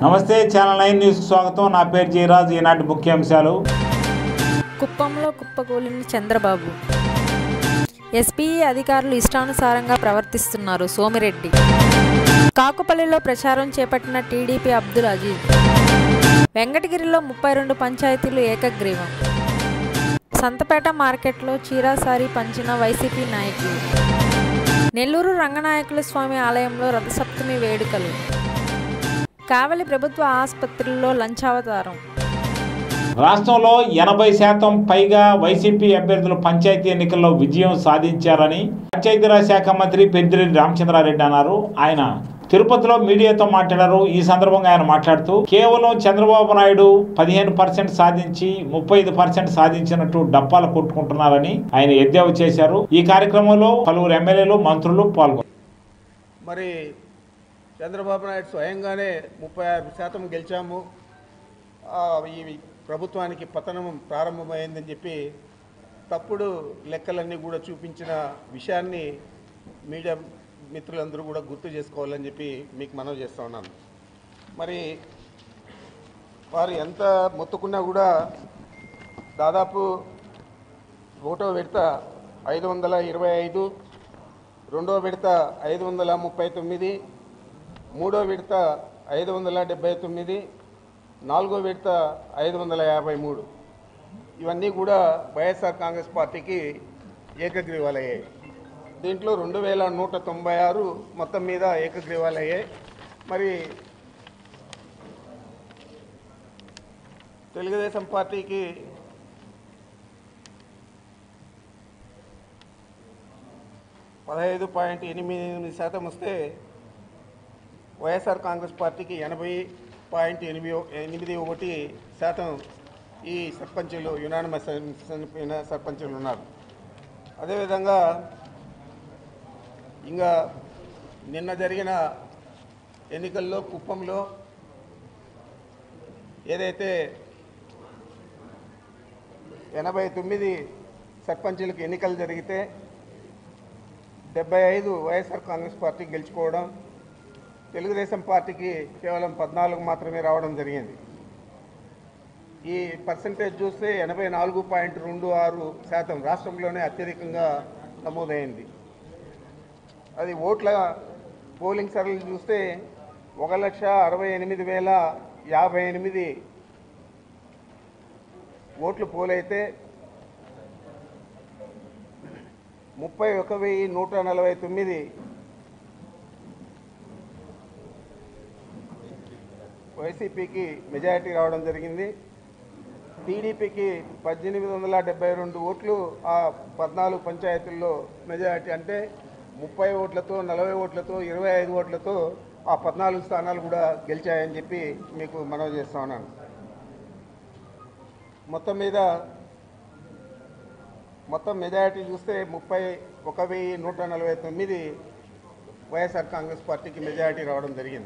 నమస్తే channel nine news స్వాగతం నా పేరు జయరాజ్ ఈనాటి ముఖ్యాంశాలు కుప్పంలో కుప్పకూలిన చంద్రబాబు ఎస్పీ అధికారులు ఇష్టానుసారంగా ప్రవర్తిస్తున్నారు సోమిరెడ్డి కాకుపల్లిలో ప్రచారం చేపట్టిన టీడీపీ అబ్దుల్ అజీజ్ వెంకటగిరిలో ముప్పై రెండు పంచాయతీలు ఏకగ్రీవం సంతపేట మార్కెట్లో చీరాసారి పంచిన వైసీపీ నాయకులు నెల్లూరు రంగనాయకుల స్వామి ఆలయంలో రథసప్తమి వేడుకలు కావలి ప్రభుత్వ ఆసుపత్రుల్లో లంచావతారం రాష్ట్రంలో ఎనభై శాతం పైగా వైసీపీ అభ్యర్థులు పంచాయతీ ఎన్నికల్లో విజయం సాధించారని పంచాయతీరాజ్ శాఖ మంత్రి పెద్దిరెడ్డి రామచంద్రారెడ్డి అన్నారు ఆయన తిరుపతిలో మీడియాతో మాట్లాడారు ఈ సందర్భంగా ఆయన మాట్లాడుతూ కేవలం చంద్రబాబు నాయుడు పదిహేను పర్సెంట్ సాధించి ముప్పై ఐదు పర్సెంట్ సాధించినట్టు డప్పాలు కొట్టుకుంటున్నారని ఆయన ఎద్దేవా చేశారు ఈ కార్యక్రమంలో పలువురు ఎమ్మెల్యేలు మంత్రులు పాల్గొన్నారు మరి చంద్రబాబు నాయుడు స్వయంగానే ముప్పై ఆరు శాతం గెలిచాము ఆ, ఈ ప్రభుత్వానికి పతనం ప్రారంభమైందని చెప్పి తప్పుడు లెక్కలన్నీ కూడా చూపించిన విషయాన్ని మీడియా మిత్రులందరూ కూడా గుర్తు చేసుకోవాలని చెప్పి మీకు మనవి చేస్తా ఉన్నాను మరి వారు ఎంత మొత్తుకున్నా కూడా దాదాపు ఒకటో విడత ఐదు వందల ఇరవై ఐదు రెండో విడత ఐదు వందల ముప్పై తొమ్మిది మూడో విడత ఐదు వందల డెబ్బై తొమ్మిది నాలుగో విడత ఐదు వందల యాభై మూడు ఇవన్నీ కూడా వైఎస్ఆర్ కాంగ్రెస్ పార్టీకి ఏకగ్రీవాలయ్యాయి దీంట్లో రెండు వేల నూట తొంభై ఆరు మొత్తం మీద ఏకగ్రీవాలయ్యాయి మరి తెలుగుదేశం పార్టీకి పదహైదు పాయింట్ ఎనిమిది ఎనిమిది శాతం వస్తే వైఎస్ఆర్ కాంగ్రెస్ పార్టీకి ఎనభై పాయింట్ ఎనిమిది ఎనిమిది ఒకటి శాతం ఈ సర్పంచులు యునానిమస్ చనిపోయిన సర్పంచులు ఉన్నారు అదేవిధంగా ఇంకా నిన్న జరిగిన ఎన్నికల్లో కుప్పంలో ఏదైతే ఎనభై తొమ్మిది సర్పంచులకు ఎన్నికలు జరిగితే డెబ్బై ఐదు వైఎస్ఆర్ కాంగ్రెస్ పార్టీ గెలుచుకోవడం తెలుగుదేశం పార్టీకి కేవలం పద్నాలుగు మాత్రమే రావడం జరిగింది ఈ పర్సంటేజ్ చూస్తే ఎనభై నాలుగు పాయింట్ రెండు ఆరు శాతం రాష్ట్రంలోనే అత్యధికంగా నమోదైంది అది ఓట్ల పోలింగ్ సరళి చూస్తే ఒక లక్ష అరవై ఎనిమిది వేల యాభై ఎనిమిది ఓట్లు పోలైతే ముప్పై ఒక వెయ్యి నూట నలభై తొమ్మిది వైసీపీకి మెజారిటీ రావడం జరిగింది టీడీపీకి పద్దెనిమిది వందల డెబ్బై రెండు ఓట్లు ఆ పద్నాలుగు పంచాయతీల్లో మెజారిటీ అంటే ముప్పై ఓట్లతో నలభై ఓట్లతో ఇరవై ఐదు ఓట్లతో ఆ పద్నాలుగు స్థానాలు కూడా గెలిచాయని చెప్పి మీకు మనవి చేస్తా ఉన్నాను మొత్తం మీద మొత్తం మెజారిటీ చూస్తే ముప్పై ఒక వెయ్యి నూట నలభై తొమ్మిది వైఎస్ఆర్ కాంగ్రెస్ పార్టీకి మెజారిటీ రావడం జరిగింది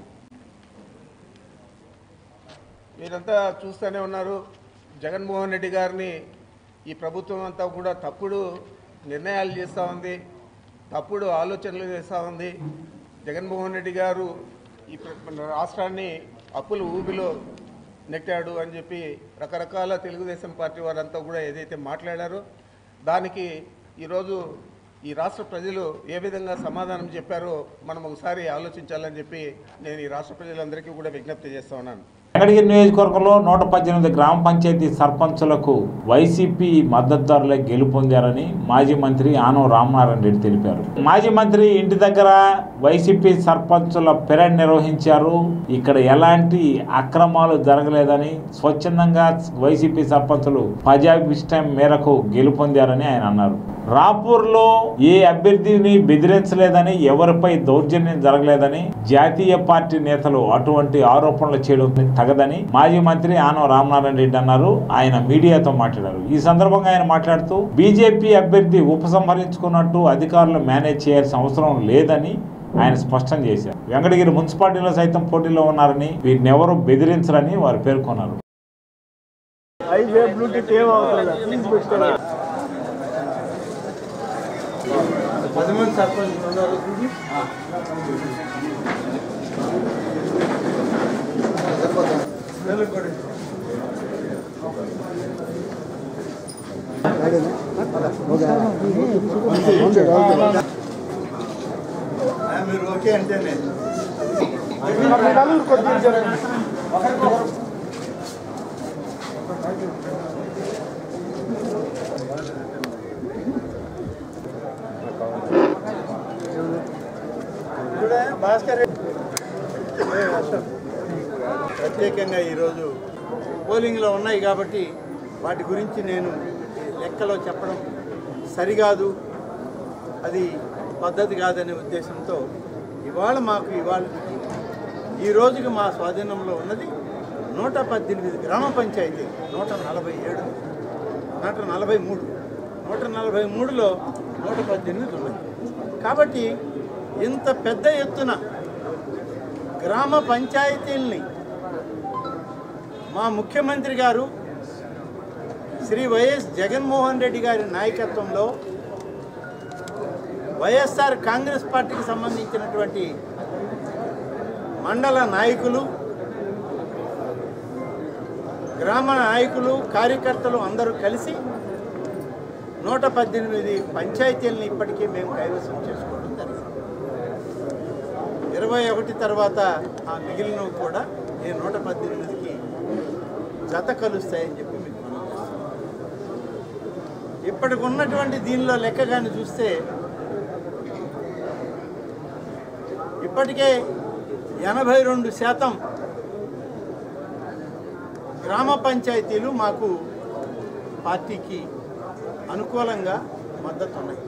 మీరంతా చూస్తూనే ఉన్నారు జగన్మోహన్ రెడ్డి గారిని ఈ ప్రభుత్వం అంతా కూడా తప్పుడు నిర్ణయాలు చేస్తూ ఉంది తప్పుడు ఆలోచనలు చేస్తూ ఉంది జగన్మోహన్ రెడ్డి గారు ఈ ప్ర- రాష్ట్రాన్ని అప్పుల ఊబిలో నెట్టాడు అని చెప్పి రకరకాల తెలుగుదేశం పార్టీ వారంతా కూడా ఏదైతే మాట్లాడారో దానికి ఈరోజు ఈ రాష్ట్ర ప్రజలు ఏ విధంగా సమాధానం చెప్పారో మనం ఒకసారి ఆలోచించాలని చెప్పి నేను ఈ రాష్ట్ర ప్రజలందరికీ కూడా విజ్ఞప్తి చేస్తా ఉన్నాను వెంకటగిరి నియోజకవర్గంలో నూట పద్దెనిమిది గ్రామ పంచాయతీ సర్పంచులకు వైసీపీ మద్దతుదారులే గెలుపొందారని మాజీ మంత్రి ఆనం రామనారాయణ రెడ్డి తెలిపారు మాజీ మంత్రి ఇంటి దగ్గర వైసీపీ సర్పంచుల పెరేడ్ నిర్వహించారు ఇక్కడ ఎలాంటి అక్రమాలు జరగలేదని స్వచ్ఛందంగా వైసీపీ సర్పంచులు ప్రజాభిష్టం మేరకు గెలుపొందారని ఆయన అన్నారు రాపూర్లో ఏ అభ్యర్థిని బెదిరించలేదని ఎవరిపై దౌర్జన్యం జరగలేదని జాతీయ పార్టీ నేతలు అటువంటి ఆరోపణలు చేయడం తగదని మాజీ మంత్రి ఆనం రామనారాయణ రెడ్డి అన్నారు ఆయన మీడియాతో మాట్లాడారు ఈ సందర్భంగా ఆయన మాట్లాడుతూ బీజేపీ అభ్యర్థి ఉపసంహరించుకున్నట్టు అధికారులు మేనేజ్ చేయాల్సిన అవసరం లేదని ఆయన స్పష్టం చేశారు వెంకటగిరి మున్సిపాలిటీలో సైతం పోటీలో ఉన్నారని వీరిని ఎవరు బెదిరించరని వారు పేర్కొన్నారు హైవే బ్లూటూత్ ఏం అవుతుంది ప్లీజ్ పెట్టుకోండి పది మంది సర్పంచ్ ఉన్నారు మీరు ఓకే అంటేనే ఇప్పుడే భాస్కర్ రెడ్డి ఏ అశోక్. ప్రత్యేకంగా ఈరోజు పోలింగ్లో ఉన్నాయి కాబట్టి వాటి గురించి నేను లెక్కలో చెప్పడం సరికాదు అది పద్ధతి కాదనే ఉద్దేశంతో ఇవాళ మాకు ఇవాళ ఈ రోజుకి మా స్వాధీనంలో ఉన్నది నూట పద్దెనిమిది గ్రామ పంచాయతీ నూట నలభై ఏడు నూట నలభై మూడు నూట నలభై మూడులో నూట పద్దెనిమిది ఉన్నాయి కాబట్టి ఇంత పెద్ద ఎత్తున గ్రామ పంచాయతీల్ని మా ముఖ్యమంత్రి గారు శ్రీ వైఎస్ జగన్మోహన్ రెడ్డి గారి నాయకత్వంలో వైఎస్ఆర్ కాంగ్రెస్ పార్టీకి సంబంధించినటువంటి మండల నాయకులు గ్రామ నాయకులు కార్యకర్తలు అందరూ కలిసి నూట పద్దెనిమిది పంచాయతీలను ఇప్పటికీ మేము కైవసం చేసుకోవడం జరిగింది ఇరవై ఒకటి తర్వాత ఆ మిగిలినవి కూడా ఈ నూట పద్దెనిమిదికి జత కలుస్తాయని చెప్పి మీకు మనం చేస్తున్నాం ఇప్పటికి ఉన్నటువంటి దీనిలో లెక్క కానీ చూస్తే ఇప్పటికే ఎనభై రెండు శాతం గ్రామ పంచాయతీలు మాకు పార్టీకి అనుకూలంగా మద్దతు ఉన్నాయి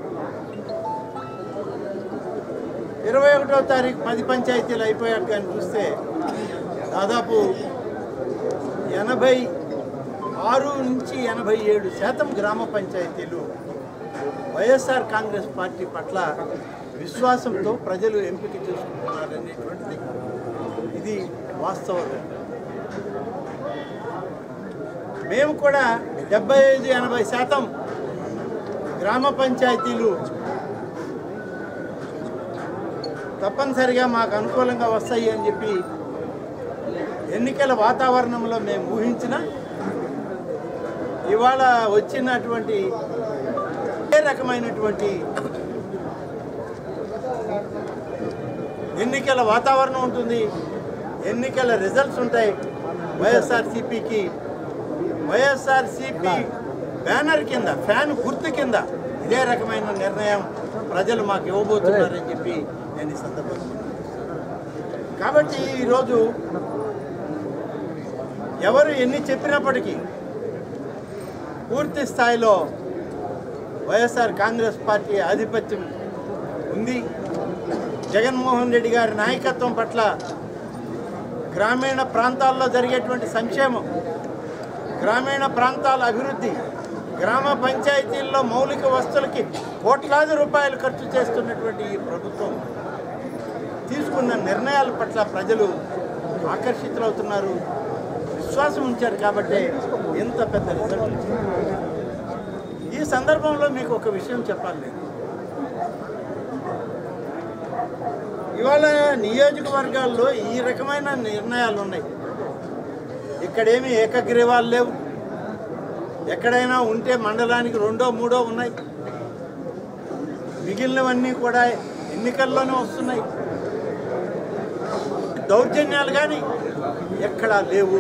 ఇరవై ఒకటో తారీఖు పది పంచాయతీలు అయిపోయాక కానీ చూస్తే దాదాపు ఎనభై ఆరు నుంచి ఎనభై ఏడు శాతం గ్రామ పంచాయతీలు వైఎస్ఆర్ కాంగ్రెస్ పార్టీ పట్ల విశ్వాసంతో ప్రజలు ఎంపిక చేసుకుంటున్నారు అనేటువంటిది ఇది వాస్తవం మేము కూడా డెబ్బై ఐదు ఎనభై శాతం గ్రామ పంచాయతీలు తప్పనిసరిగా మాకు అనుకూలంగా వస్తాయి అని చెప్పి ఎన్నికల వాతావరణంలో మేము ఊహించిన ఇవాళ వచ్చినటువంటి ఏ రకమైనటువంటి ఎన్నికల వాతావరణం ఉంటుంది ఎన్నికల రిజల్ట్స్ ఉంటాయి వైఎస్ఆర్సిపికి వైఎస్ఆర్సిపి బ్యానర్ కింద ఫ్యాన్ గుర్తు కింద ఇదే రకమైన నిర్ణయం ప్రజలు మాకు ఇవ్వబోతున్నారని చెప్పి నేను ఈ సందర్భంగా మనవి కాబట్టి ఈరోజు ఎవరు ఎన్ని చెప్పినప్పటికీ పూర్తి స్థాయిలో వైఎస్ఆర్ కాంగ్రెస్ పార్టీ ఆధిపత్యం ఉంది జగన్మోహన్ రెడ్డి గారి నాయకత్వం పట్ల గ్రామీణ ప్రాంతాల్లో జరిగేటువంటి సంక్షేమం గ్రామీణ ప్రాంతాల అభివృద్ధి గ్రామ పంచాయతీల్లో మౌలిక వస్తువులకి కోట్లాది రూపాయలు ఖర్చు చేస్తున్నటువంటి ఈ ప్రభుత్వం తీసుకున్న నిర్ణయాల పట్ల ప్రజలు ఆకర్షితులవుతున్నారు విశ్వాసం ఉంచారు కాబట్టి ఇంత పెద్ద రిజల్ట్ వచ్చింది ఈ సందర్భంలో మీకు ఒక విషయం చెప్పాలి నేను ఇవాళ నియోజకవర్గాల్లో ఈ రకమైన నిర్ణయాలు ఉన్నాయి ఇక్కడేమి ఏకగ్రీవాలు లేవు ఎక్కడైనా ఉంటే మండలానికి రెండో మూడో ఉన్నాయి మిగిలినవన్నీ కూడా ఎన్నికల్లోనే వస్తున్నాయి దౌర్జన్యాలు కానీ ఎక్కడా లేవు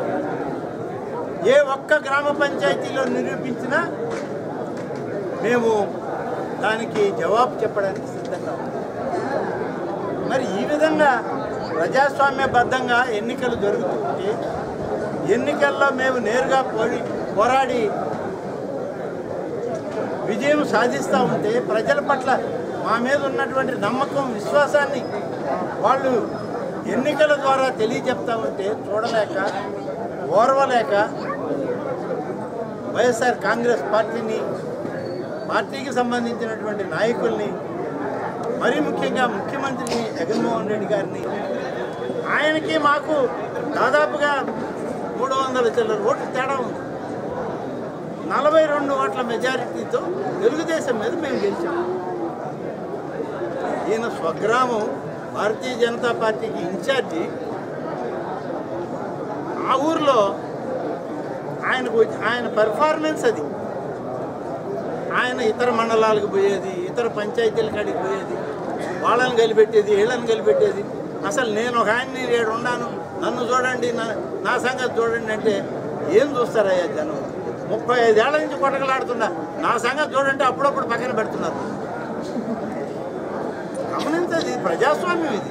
ఏ ఒక్క గ్రామ పంచాయతీలో నిరూపించినా మేము దానికి జవాబు చెప్పడానికి సిద్ధంగా ఉన్నాం మరి ఈ విధంగా ప్రజాస్వామ్యబద్ధంగా ఎన్నికలు జరుగుతుంటే ఎన్నికల్లో మేము నేరుగా పోడి పోరాడి విజయం సాధిస్తూ ఉంటే ప్రజల పట్ల మా మీద ఉన్నటువంటి నమ్మకం విశ్వాసాన్ని వాళ్ళు ఎన్నికల ద్వారా తెలియజెప్తా ఉంటే చూడలేక ఓర్వలేక వైఎస్ఆర్ కాంగ్రెస్ పార్టీని పార్టీకి సంబంధించినటువంటి నాయకుల్ని మరీ ముఖ్యంగా ముఖ్యమంత్రిని జగన్మోహన్ రెడ్డి గారిని ఆయనకి మాకు దాదాపుగా మూడు వందల చిల్లర ఓట్లు తేడా ఉంది నలభై రెండు ఓట్ల మెజారిటీతో తెలుగుదేశం మీద మేము గెలిచాము ఈయన స్వగ్రామం భారతీయ జనతా పార్టీకి ఇన్ఛార్జి ఆ ఊర్లో ఆయనకు వచ్చి- ఆయన పెర్ఫార్మెన్స్ అది ఆయన ఇతర మండలాలకు పోయేది ఇతర పంచాయతీల కాడికి పోయేది వాళ్ళని కలిపెట్టేది వీళ్ళని కలిపెట్టేది అసలు నేను ఒక ఆయన్ని నేను ఉన్నాను నన్ను చూడండి నా నా సంగతి చూడండి అంటే ఏం చూస్తారయ్యా జనం ముప్పై ఐదేళ్ల నుంచి కొట్టకలాడుతున్నా నా సంగతి చూడండి అప్పుడప్పుడు పక్కన పెడుతున్నారు గమనించది ప్రజాస్వామ్యం ఇది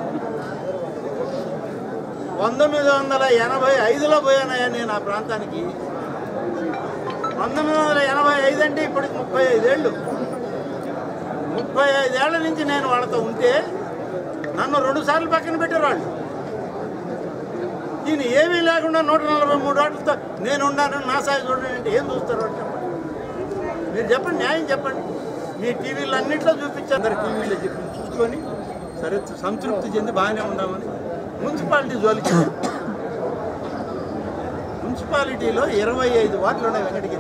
పంతొమ్మిది వందల ఎనభై ఐదులో పోయానయ్యా నేను ఆ ప్రాంతానికి పంతొమ్మిది వందల ఎనభై ఐదు అంటే ఇప్పటికి ముప్పై ఐదేళ్ళు ముప్పై ఐదేళ్ల నుంచి నేను వాళ్ళతో ఉంటే నన్ను రెండు సార్లు పక్కన పెట్టారు వాళ్ళు ఈయన ఏమీ లేకుండా నూట నలభై మూడు ఓట్లతో నేను ఉన్నాను నా సాయి చూడండి అంటే ఏం చూస్తారు వాళ్ళు చెప్పండి మీరు చెప్పండి న్యాయం చెప్పండి మీ టీవీలు అన్నింటిలో చూపించారు అందరు టీవీలో చెప్పి చూసుకొని సరే సంతృప్తి చెంది బాగానే ఉన్నామని మున్సిపాలిటీ జోలికి వెళ్ళాం. మున్సిపాలిటీలో ఇరవై ఐదు వార్డులు ఉన్నాయి వెంకటగిరి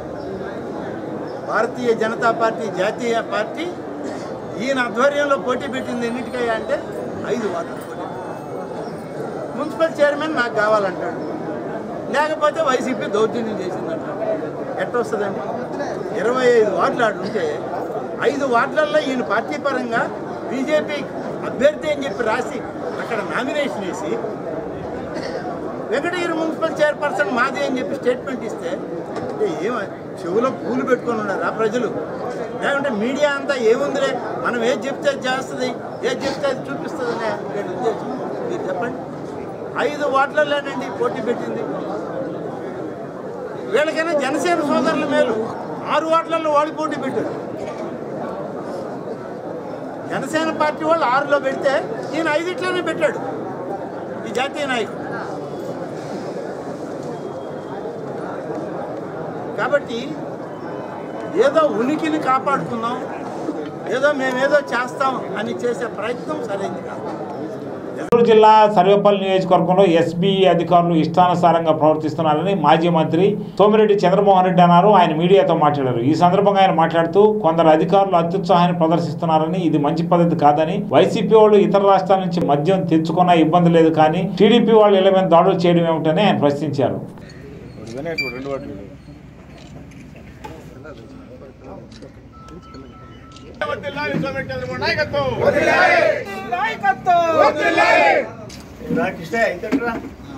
భారతీయ జనతా పార్టీ జాతీయ పార్టీ ఈయన ఆధ్వర్యంలో పోటీ పెట్టింది ఎన్నిటికయ్యా అంటే ఐదు వార్డులు పోటీ మున్సిపల్ చైర్మన్ నాకు కావాలంటాడు లేకపోతే వైసీపీ దౌర్జన్యం చేసిందంటాడు ఎట్ట వస్తుందండి ఇరవై ఐదు వార్డులు ఆడు ఉంటే ఐదు వార్డులలో ఈయన పార్టీ పరంగా బీజేపీ అభ్యర్థి అని చెప్పి రాసి అక్కడ నామినేషన్ వేసి వెంకటగిరి మున్సిపల్ చైర్పర్సన్ మాది అని చెప్పి స్టేట్మెంట్ ఇస్తే అంటే ఏమ చెవులో పూలు పెట్టుకొని ఉన్నారా ప్రజలు లేకుంటే మీడియా అంతా ఏముందిలే మనం ఏది చెప్తే అది చేస్తుంది ఏది చెప్తే అది చూపిస్తుంది అనే వీళ్ళ ఉద్దేశం మీరు చెప్పండి ఐదు వార్డులలోనండి పోటీ పెట్టింది వీళ్ళకైనా జనసేన సోదరుల మేలు ఆరు వార్డులలో వాళ్ళు పోటీ పెట్టారు జనసేన పార్టీ వాళ్ళు ఆరులో పెడితే ఈయన ఐదిట్లోనే పెట్టాడు ఈ జాతీయ నాయకుడు కాబట్టి ఏదో ఉనికిని కాపాడుకుందాం ఏదో మేమేదో చేస్తాం అని చేసే ప్రయత్నం సరైంది కాదు నెల్లూరు జిల్లా సర్వేపల్లి నియోజకవర్గంలో ఎస్బీ అధికారులు ఇష్టానుసారంగా ప్రవర్తిస్తున్నారని మాజీ మంత్రి సోమిరెడ్డి చంద్రమోహన్ రెడ్డి అన్నారు ఆయన మీడియాతో మాట్లాడారు ఈ సందర్భంగా ఆయన మాట్లాడుతూ కొందరు అధికారులు అత్యుత్సాహాన్ని ప్రదర్శిస్తున్నారని ఇది మంచి పద్ధతి కాదని వైసీపీ వాళ్ళు ఇతర రాష్ట్రాల నుంచి మద్యం తెచ్చుకున్న ఇబ్బంది లేదు కానీ టీడీపీ వాళ్ళు ఇళ్ల మీద దాడులు చేయడం ఏమిటని ఆయన ప్రశ్నించారు నాకు ఇష్టే అయితే రా.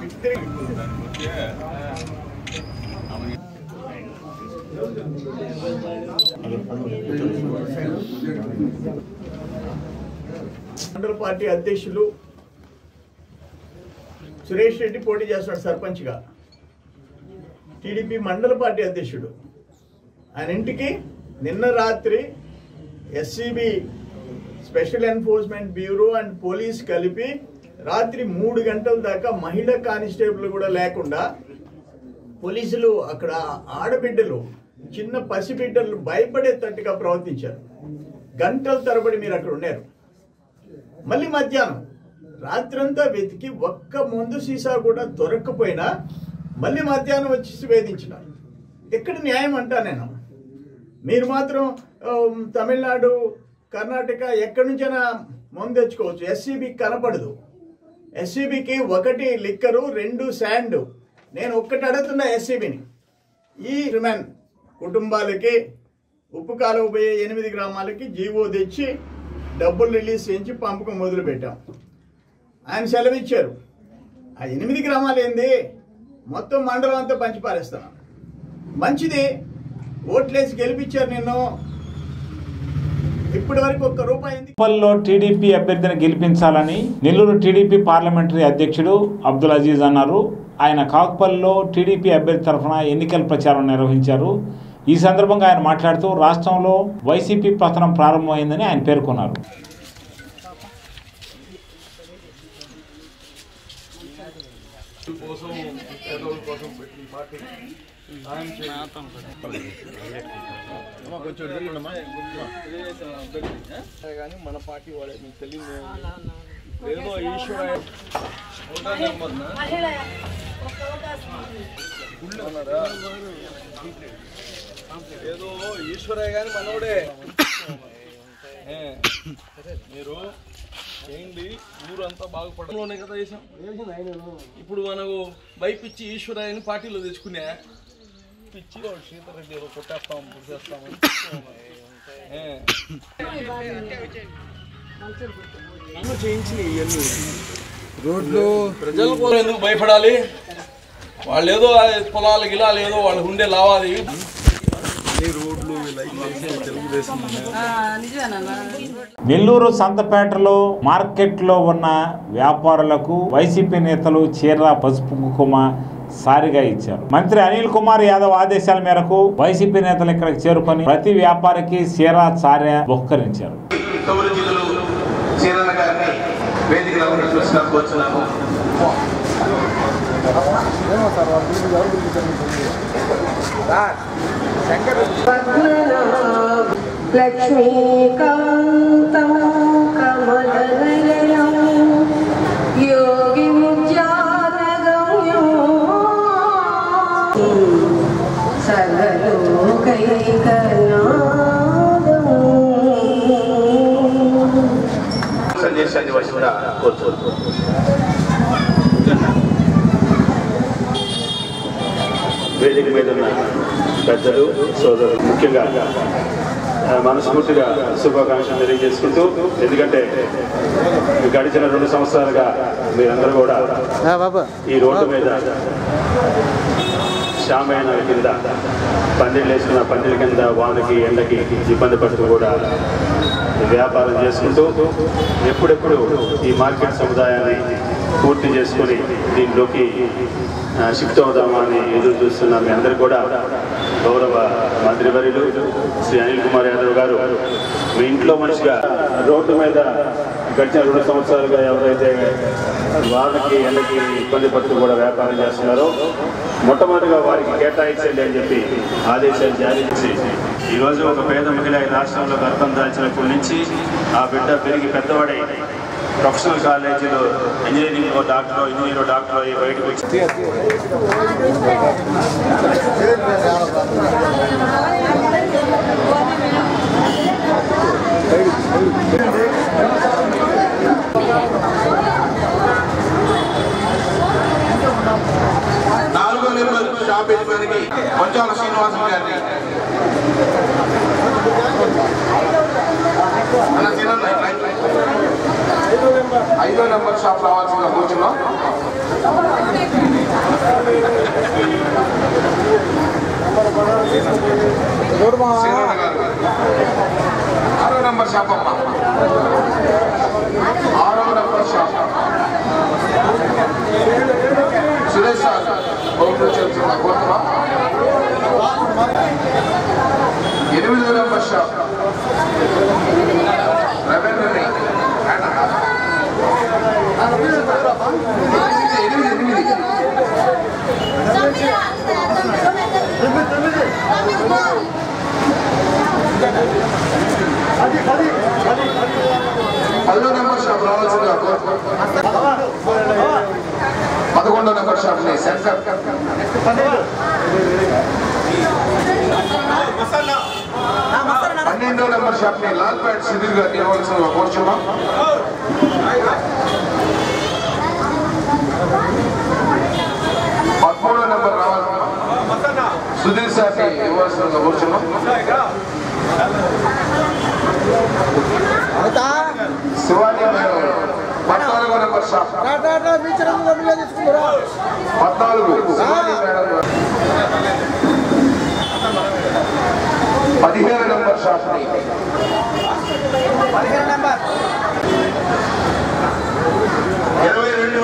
మండల పార్టీ అధ్యక్షులు సురేష్ రెడ్డి పోటీ చేస్తున్నాడు సర్పంచ్గా టీడీపీ మండల పార్టీ అధ్యక్షుడు ఆయన ఇంటికి నిన్న రాత్రి SCB special enforcement bureau and police కలిపి రాత్రి మూడు గంటల దాకా మహిళా కానిస్టేబుల్ కూడా లేకుండా పోలీసులు అక్కడ ఆడబిడ్డలు చిన్న పసిబిడ్డలు భయపడేటట్టుగా ప్రవర్తించారు గంటల తరబడి మీరు అక్కడ ఉన్నారు మళ్ళీ మధ్యాహ్నం రాత్రంతా వెతికి ఒక్క మందు సీసా కూడా దొరక్కపోయినా మళ్ళీ మధ్యాహ్నం వచ్చి వేధించినారు ఎక్కడ న్యాయం అంటా నేను మీరు మాత్రం ఆ, తమిళనాడు కర్ణాటక ఎక్కడి నుంచైనా మందు తెచ్చుకోవచ్చు ఎస్సీబీ కనపడదు ఎస్సీబీకి ఒకటి లిక్కరు రెండు శాండ్ నేను ఒక్కటి అడుగుతున్నా ఎస్సీబీని ఈ రిమాన్ కుటుంబాలకి ఉప్పు కాలువ పోయే ఎనిమిది గ్రామాలకి జీవో తెచ్చి డబ్బులు రిలీజ్ చేయించి పంపకం మొదలు పెట్టాం ఆయన సెలవిచ్చారు ఆ ఎనిమిది గ్రామాలు ఏంది మొత్తం మండలం అంతా పంచి పారేస్తాను మంచిది ఓట్లేసి గెలిపించారు నిన్ను ఇప్పటి వరకు ఒక్క రూపాయి ఎందుకు పల్లిలో టీడీపీ అభ్యర్థిని గెలిపించాలని నెల్లూరు టీడీపీ పార్లమెంటరీ అధ్యక్షుడు అబ్దుల్ అజీజ్ అన్నారు ఆయన కాకుపల్లిలో టీడీపీ అభ్యర్థి తరఫున ఎన్నికల ప్రచారం నిర్వహించారు ఈ సందర్భంగా ఆయన మాట్లాడుతూ రాష్ట్రంలో వైసీపీ పతనం ప్రారంభమైందని ఆయన పేర్కొన్నారు కానీ మన పార్టీ వాళ్ళే మీకు తెలియదు ఏదో ఈశ్వర ఉన్నారా? ఏదో ఈశ్వరయ్య కానీ మనోడే ఏ, మీరు చేయండి ఊరంతా బాగుపడలోనే కదా చేసాం ఇప్పుడు మనకు భయపిచ్చి ఈశ్వరాయని పార్టీలో తెచ్చుకునే పిచ్చి వాడు సీతారెడ్డి ఏదో కొట్టేస్తాం పుట్టేస్తామని ఏ. అమ్మ చేయించినాయి ఇవన్నీ రోడ్లు ప్రజలు కూడా ఎందుకు భయపడాలి వాళ్ళు ఏదో ఆ పొలాలు గిలాలు ఏదో వాళ్ళకు ఉండే లావాది రోడ్లు తెలుగుదేశం నెల్లూరు సంతపేటలో మార్కెట్లో ఉన్న వ్యాపారులకు వైసీపీ నేతలు చీర పసుపు కుంకుమ సారిగా ఇచ్చారు మంత్రి అనిల్ కుమార్ యాదవ్ ఆదేశాల మేరకు వైసీపీ నేతలు ఇక్కడికి చేరుకొని ప్రతి వ్యాపారికి చీర సారె బహుకరించారు తొమ్మిది జిల్లాలు చీరన్న గారిని వేదికలో ప్రశ్న కోరుచున్నాము లక్ష్మీకాంతం కమలనయనం యోగి సర్వలోకైకనాదం సందేశాన్ని వలసిందిగా కోరుతున్నాము వేదిక మీద ఉన్న పెద్దలు సోదరులు ముఖ్యంగా ఆ, మనస్ఫూర్తిగా శుభాకాంక్షలు తెలియజేసుకుంటూ ఎందుకంటే గడిచిన రెండు సంవత్సరాలుగా మీరందరూ కూడా ఈ రోడ్డు మీద శామైన కింద పందిళ్ళు వేసుకున్న పందిళ్ళ కింద వానకి ఎండకి ఇబ్బంది పడుతూ కూడా వ్యాపారం చేసుకుంటూ ఎప్పుడెప్పుడు ఈ మార్కెట్ సముదాయాన్ని పూర్తి చేసుకుని దీనిలోకి ఆ, షిఫ్ట్ అవుదామా అని ఎదురు చూస్తున్న మీ అందరూ కూడా గౌరవ మంత్రివర్యులు శ్రీ అనిల్ కుమార్ యాదవ్ గారు మీ ఇంట్లో మనిషిగా రోడ్డు మీద గడిచిన రెండు సంవత్సరాలుగా ఎవరైతే వాళ్ళకి ఎండకి ఇబ్బంది పడుతూ కూడా వ్యాపారం చేస్తున్నారో మొట్టమొదటిగా వారికి కేటాయించండి అని చెప్పి ఆదేశాలు జారీ చేసి ఈరోజు ఒక పేద మహిళ ఈ రాష్ట్రంలో గర్భం దాల్చినప్పటి నుంచి ఆ బిడ్డ పెరిగి పెద్దవాడై ప్రొఫెషనల్ కాలేజీలో ఇంజనీరింగ్ డాక్టర్ ఇంజనీర్ డాక్టర్ అయ్యి బయటకు వచ్చి నాలుగో నెంబర్ షాప్ యజమానికి కొంచాల శ్రీనివాసం గారిని అన్న తినండి, ఇట్లా, ఇట్లా. ఐదో నెంబర్ షాప్ రావాల్సిందిగా కూర్చున్నాం శ్రీరమణ గారు. ఆరో నెంబర్ షాప్ అమ్మ ఆరో number shop Suresh sir boundary చేస్తున్న కోరుతున్నా ఎనిమిదో నెంబర్ షాప్ రవీంద్రని ఎనిమిది ఎనిమిది పదో నెంబర్ షాప్ రావాల్సిందిగా కోరుతున్నా పదకొండో నెంబర్ షాప్ ని శంకర్ పన్నెండో నెంబర్ షాప్ ని లాల్పేట్ సుధీర్ గారు ఇవ్వాల్సిన కోరుచున్నాం పదమూడో నెంబర్ రావాలి సుధీర్ సార్ ఇవ్వాల్సిన కోరుచున్నాం శివాజీ మేడం పద్నాలుగో నెంబర్ షాప్ పద్నాలుగు శివాజీ మేడం గారు. పదిహేను నెంబర్ షాప్ ని ఇరవై రెండు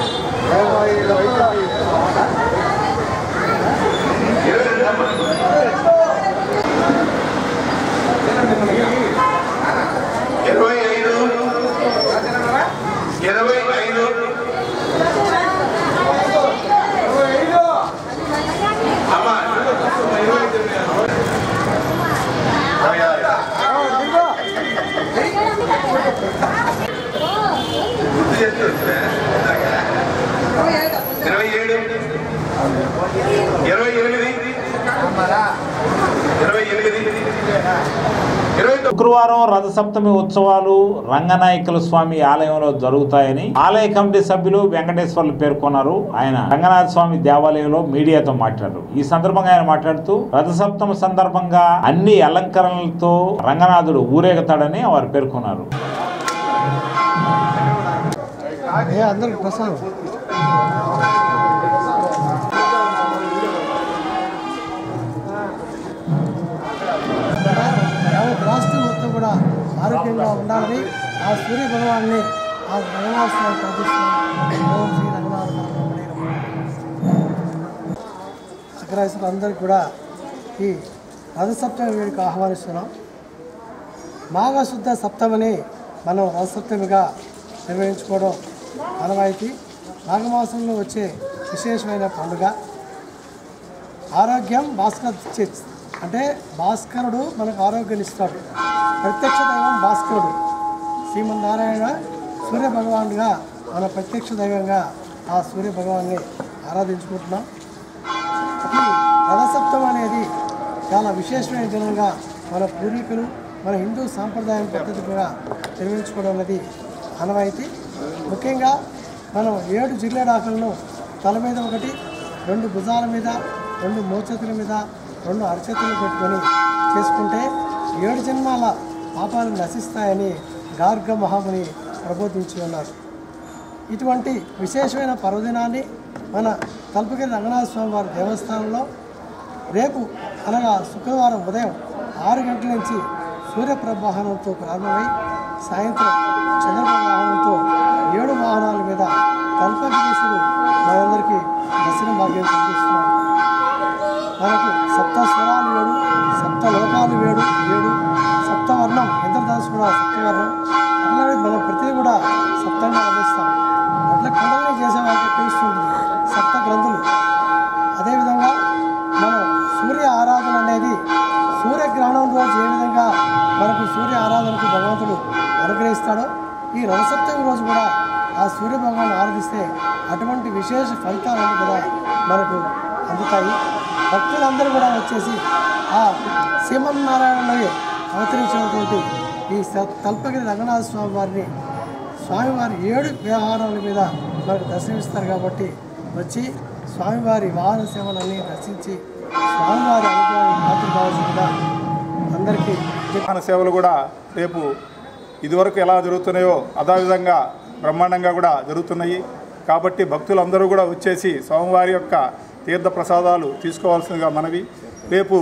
ఇరవై రెండు నెంబర్ ఇరవై ఐదు ఇరవై ఐదు అమ్మా ఇరవై ఆరు. గుర్తు చేస్తున్నా? ఇరవై ఏడు శుక్రవారం రథసప్తమి ఉత్సవాలు రంగనాయకుల స్వామి ఆలయంలో జరుగుతాయని ఆలయ కమిటీ సభ్యులు వెంకటేశ్వర్లు పేర్కొన్నారు ఆయన రంగనాథ స్వామి దేవాలయంలో మీడియాతో మాట్లాడారు ఈ సందర్భంగా ఆయన మాట్లాడుతూ రథసప్తమి సందర్భంగా అన్ని అలంకరణలతో రంగనాథుడు ఊరేగుతాడని వారు పేర్కొన్నారు అందరికి ప్రసాదం యావత్ రాష్ట్రం మొత్తం కూడా ఆరోగ్యంగా ఉండాలని ఆ సూర్య భగవాన్ని ఆ రంగనాథస్వామి ప్రార్థిస్తున్నాం ఓం శ్రీ రంగనాథ పరబ్రహ్మణే నమః. అగ్రహాసులు అందరికీ కూడా ఈ రథసప్తమి వేడుక ఆహ్వానిస్తున్నాం మాఘశుద్ధ సప్తమిని మనం రథసప్తమిగా నిర్వహించుకోవడం ఆనవాయితీ మాఘమాసంలో వచ్చే విశేషమైన పండుగ ఆరోగ్యం భాస్కర్ చే- అంటే భాస్కరుడు మనకు ఆరోగ్యాన్ని ఇస్తాడు ప్రత్యక్ష దైవం భాస్కరుడు శ్రీమన్నారాయణ సూర్య భగవానుడిగా మన ప్రత్యక్ష దైవంగా ఆ సూర్య భగవాన్ని ఆరాధించుకుంటున్నాం ఈ రథసప్తం అనేది చాలా విశేషమైన దినంగా మన పూర్వీకులు మన హిందూ సాంప్రదాయం పద్ధతిగా నిర్వహించుకోవడం అనేది ఆనవాయితీ ముఖ్యంగా మనం ఏడు జిల్లేడాకులను తల మీద ఒకటి రెండు భుజాల మీద రెండు మోచేతుల మీద రెండు అరచేతులు పెట్టుకొని చేసుకుంటే ఏడు జన్మాల పాపాలు నశిస్తాయని గార్గ మహాముని ప్రబోధించి ఉన్నారు ఇటువంటి విశేషమైన పర్వదినాన్ని మన తలుపుగిరి రంగనాథ స్వామి వారి దేవస్థానంలో రేపు అనగా శుక్రవారం ఉదయం ఆరు గంటల నుంచి సూర్యప్రవాహనంతో ప్రారంభమై సాయంత్రం చంద్రప్రవాహనంతో ఏడు వాహనాల మీద కల్పగిరీశుడు మనందరికీ దర్శనం భాగ్యం కల్పిస్తున్నాడు మనకు సప్త స్వరాలు ఏడు సప్త లోకాలు ఏడు ఏడు సప్తవర్ణం ఇంద్రధనుసు కూడా సప్తవర్ణం అట్లాగే మనం ప్రతిదీ కూడా సప్తంగా లభిస్తాం అట్లా కుండలిని చేసే వాళ్ళకి తెలుస్తుంది సప్త గ్రంథులు అదేవిధంగా మనం సూర్య ఆరాధన అనేది సూర్యగ్రహణం రోజు ఏ విధంగా మనకు సూర్య ఆరాధనకు భగవంతుడు అనుగ్రహిస్తాడో ఈ రథసప్తమి రోజు కూడా ఆ సూర్య భగవాన్ ఆరాధిస్తే అటువంటి విశేష ఫలితాలన్నీ కూడా మనకు అందుతాయి భక్తులందరూ కూడా వచ్చేసి ఆ శ్రీమన్నారాయణలో అవతరించినటువంటి ఈ స- తల్పగిరి రంగనాథ స్వామి వారిని స్వామివారి ఏడు వ్యవహారాల మీద మనకు దర్శనమిస్తారు కాబట్టి వచ్చి స్వామివారి వాహన సేవలన్నీ దర్శించి స్వామివారి అనుగ్రహాన్ని పాత్ర కావాల్సిందిగా అందరికీ వాహన సేవలు కూడా రేపు ఇదివరకు ఎలా జరుగుతున్నాయో అదేవిధంగా బ్రహ్మాండంగా కూడా జరుగుతున్నాయి కాబట్టి భక్తులందరూ కూడా వచ్చేసి స్వామివారి యొక్క తీర్థ ప్రసాదాలు తీసుకోవాల్సిందిగా మనవి రేపు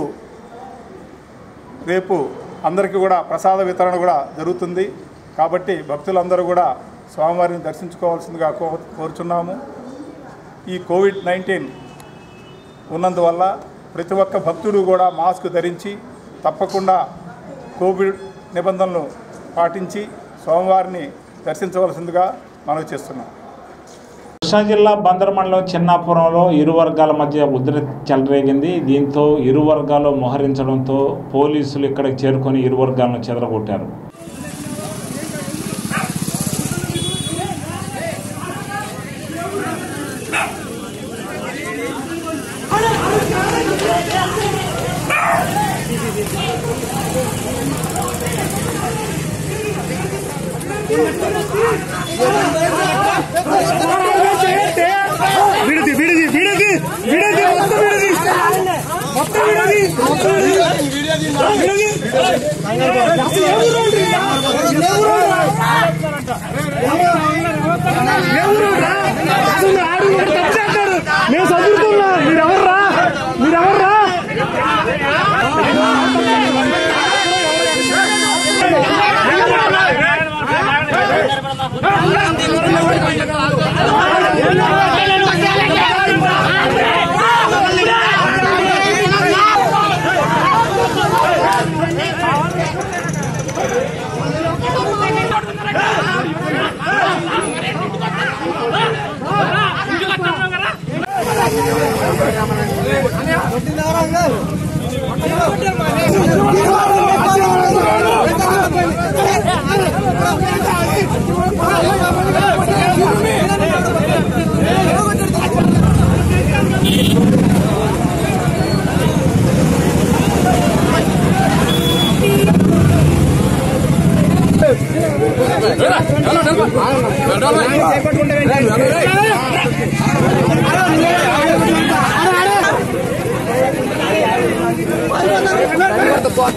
రేపు అందరికీ కూడా ప్రసాద వితరణ కూడా జరుగుతుంది కాబట్టి భక్తులందరూ కూడా స్వామివారిని దర్శించుకోవాల్సిందిగా కో కోరుచున్నాము ఈ కోవిడ్ నైన్టీన్ ఉన్నందువల్ల ప్రతి ఒక్క భక్తుడు కూడా మాస్క్ ధరించి తప్పకుండా కోవిడ్ నిబంధనలు పాటించి స్వామివారిని దర్శించవలసిందిగా మనవి చేస్తున్నాం కృష్ణా జిల్లా బందర్ మండలం చిన్నాపురంలో ఇరు వర్గాల మధ్య ఉద్రిక్త చెలరేగింది దీంతో ఇరు వర్గాలు మోహరించడంతో పోలీసులు ఇక్కడికి చేరుకొని ఇరు వర్గాలను చెదరగొట్టారు విడది విడది విడది విడది మొత్తం విడది మొత్తం విడది మొత్తం విడది అసలు ఎవరు రోడ్డు? ఎవరు రోడ్డు? ఎవరు రోడ్డా? అసలు మీ ఆడు ఒకటి తప్పు చేస్తాడు. మేము చదువుతున్నా మీరెవర్రా మీరెవర్రా Thank you.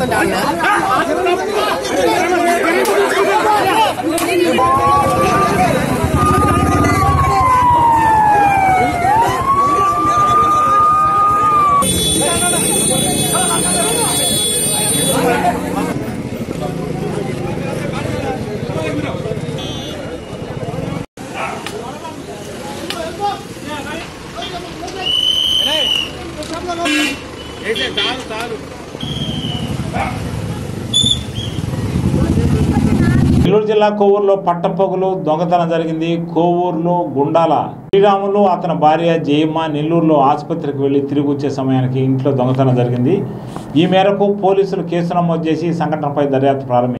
నెల్లూరు జిల్లా కోవూరులో పట్టపొగలు దొంగతనం జరిగింది కోవూరులో గుండాల శ్రీరాములు అతని భార్య జయమ్మ నెల్లూరులో ఆసుపత్రికి వెళ్లి తిరిగి వచ్చే సమయానికి ఇంట్లో దొంగతనం జరిగింది ఈ మేరకు పోలీసులు కేసు నమోదు చేసి ఈ సంఘటనపై దర్యాప్తు ప్రారంభించారు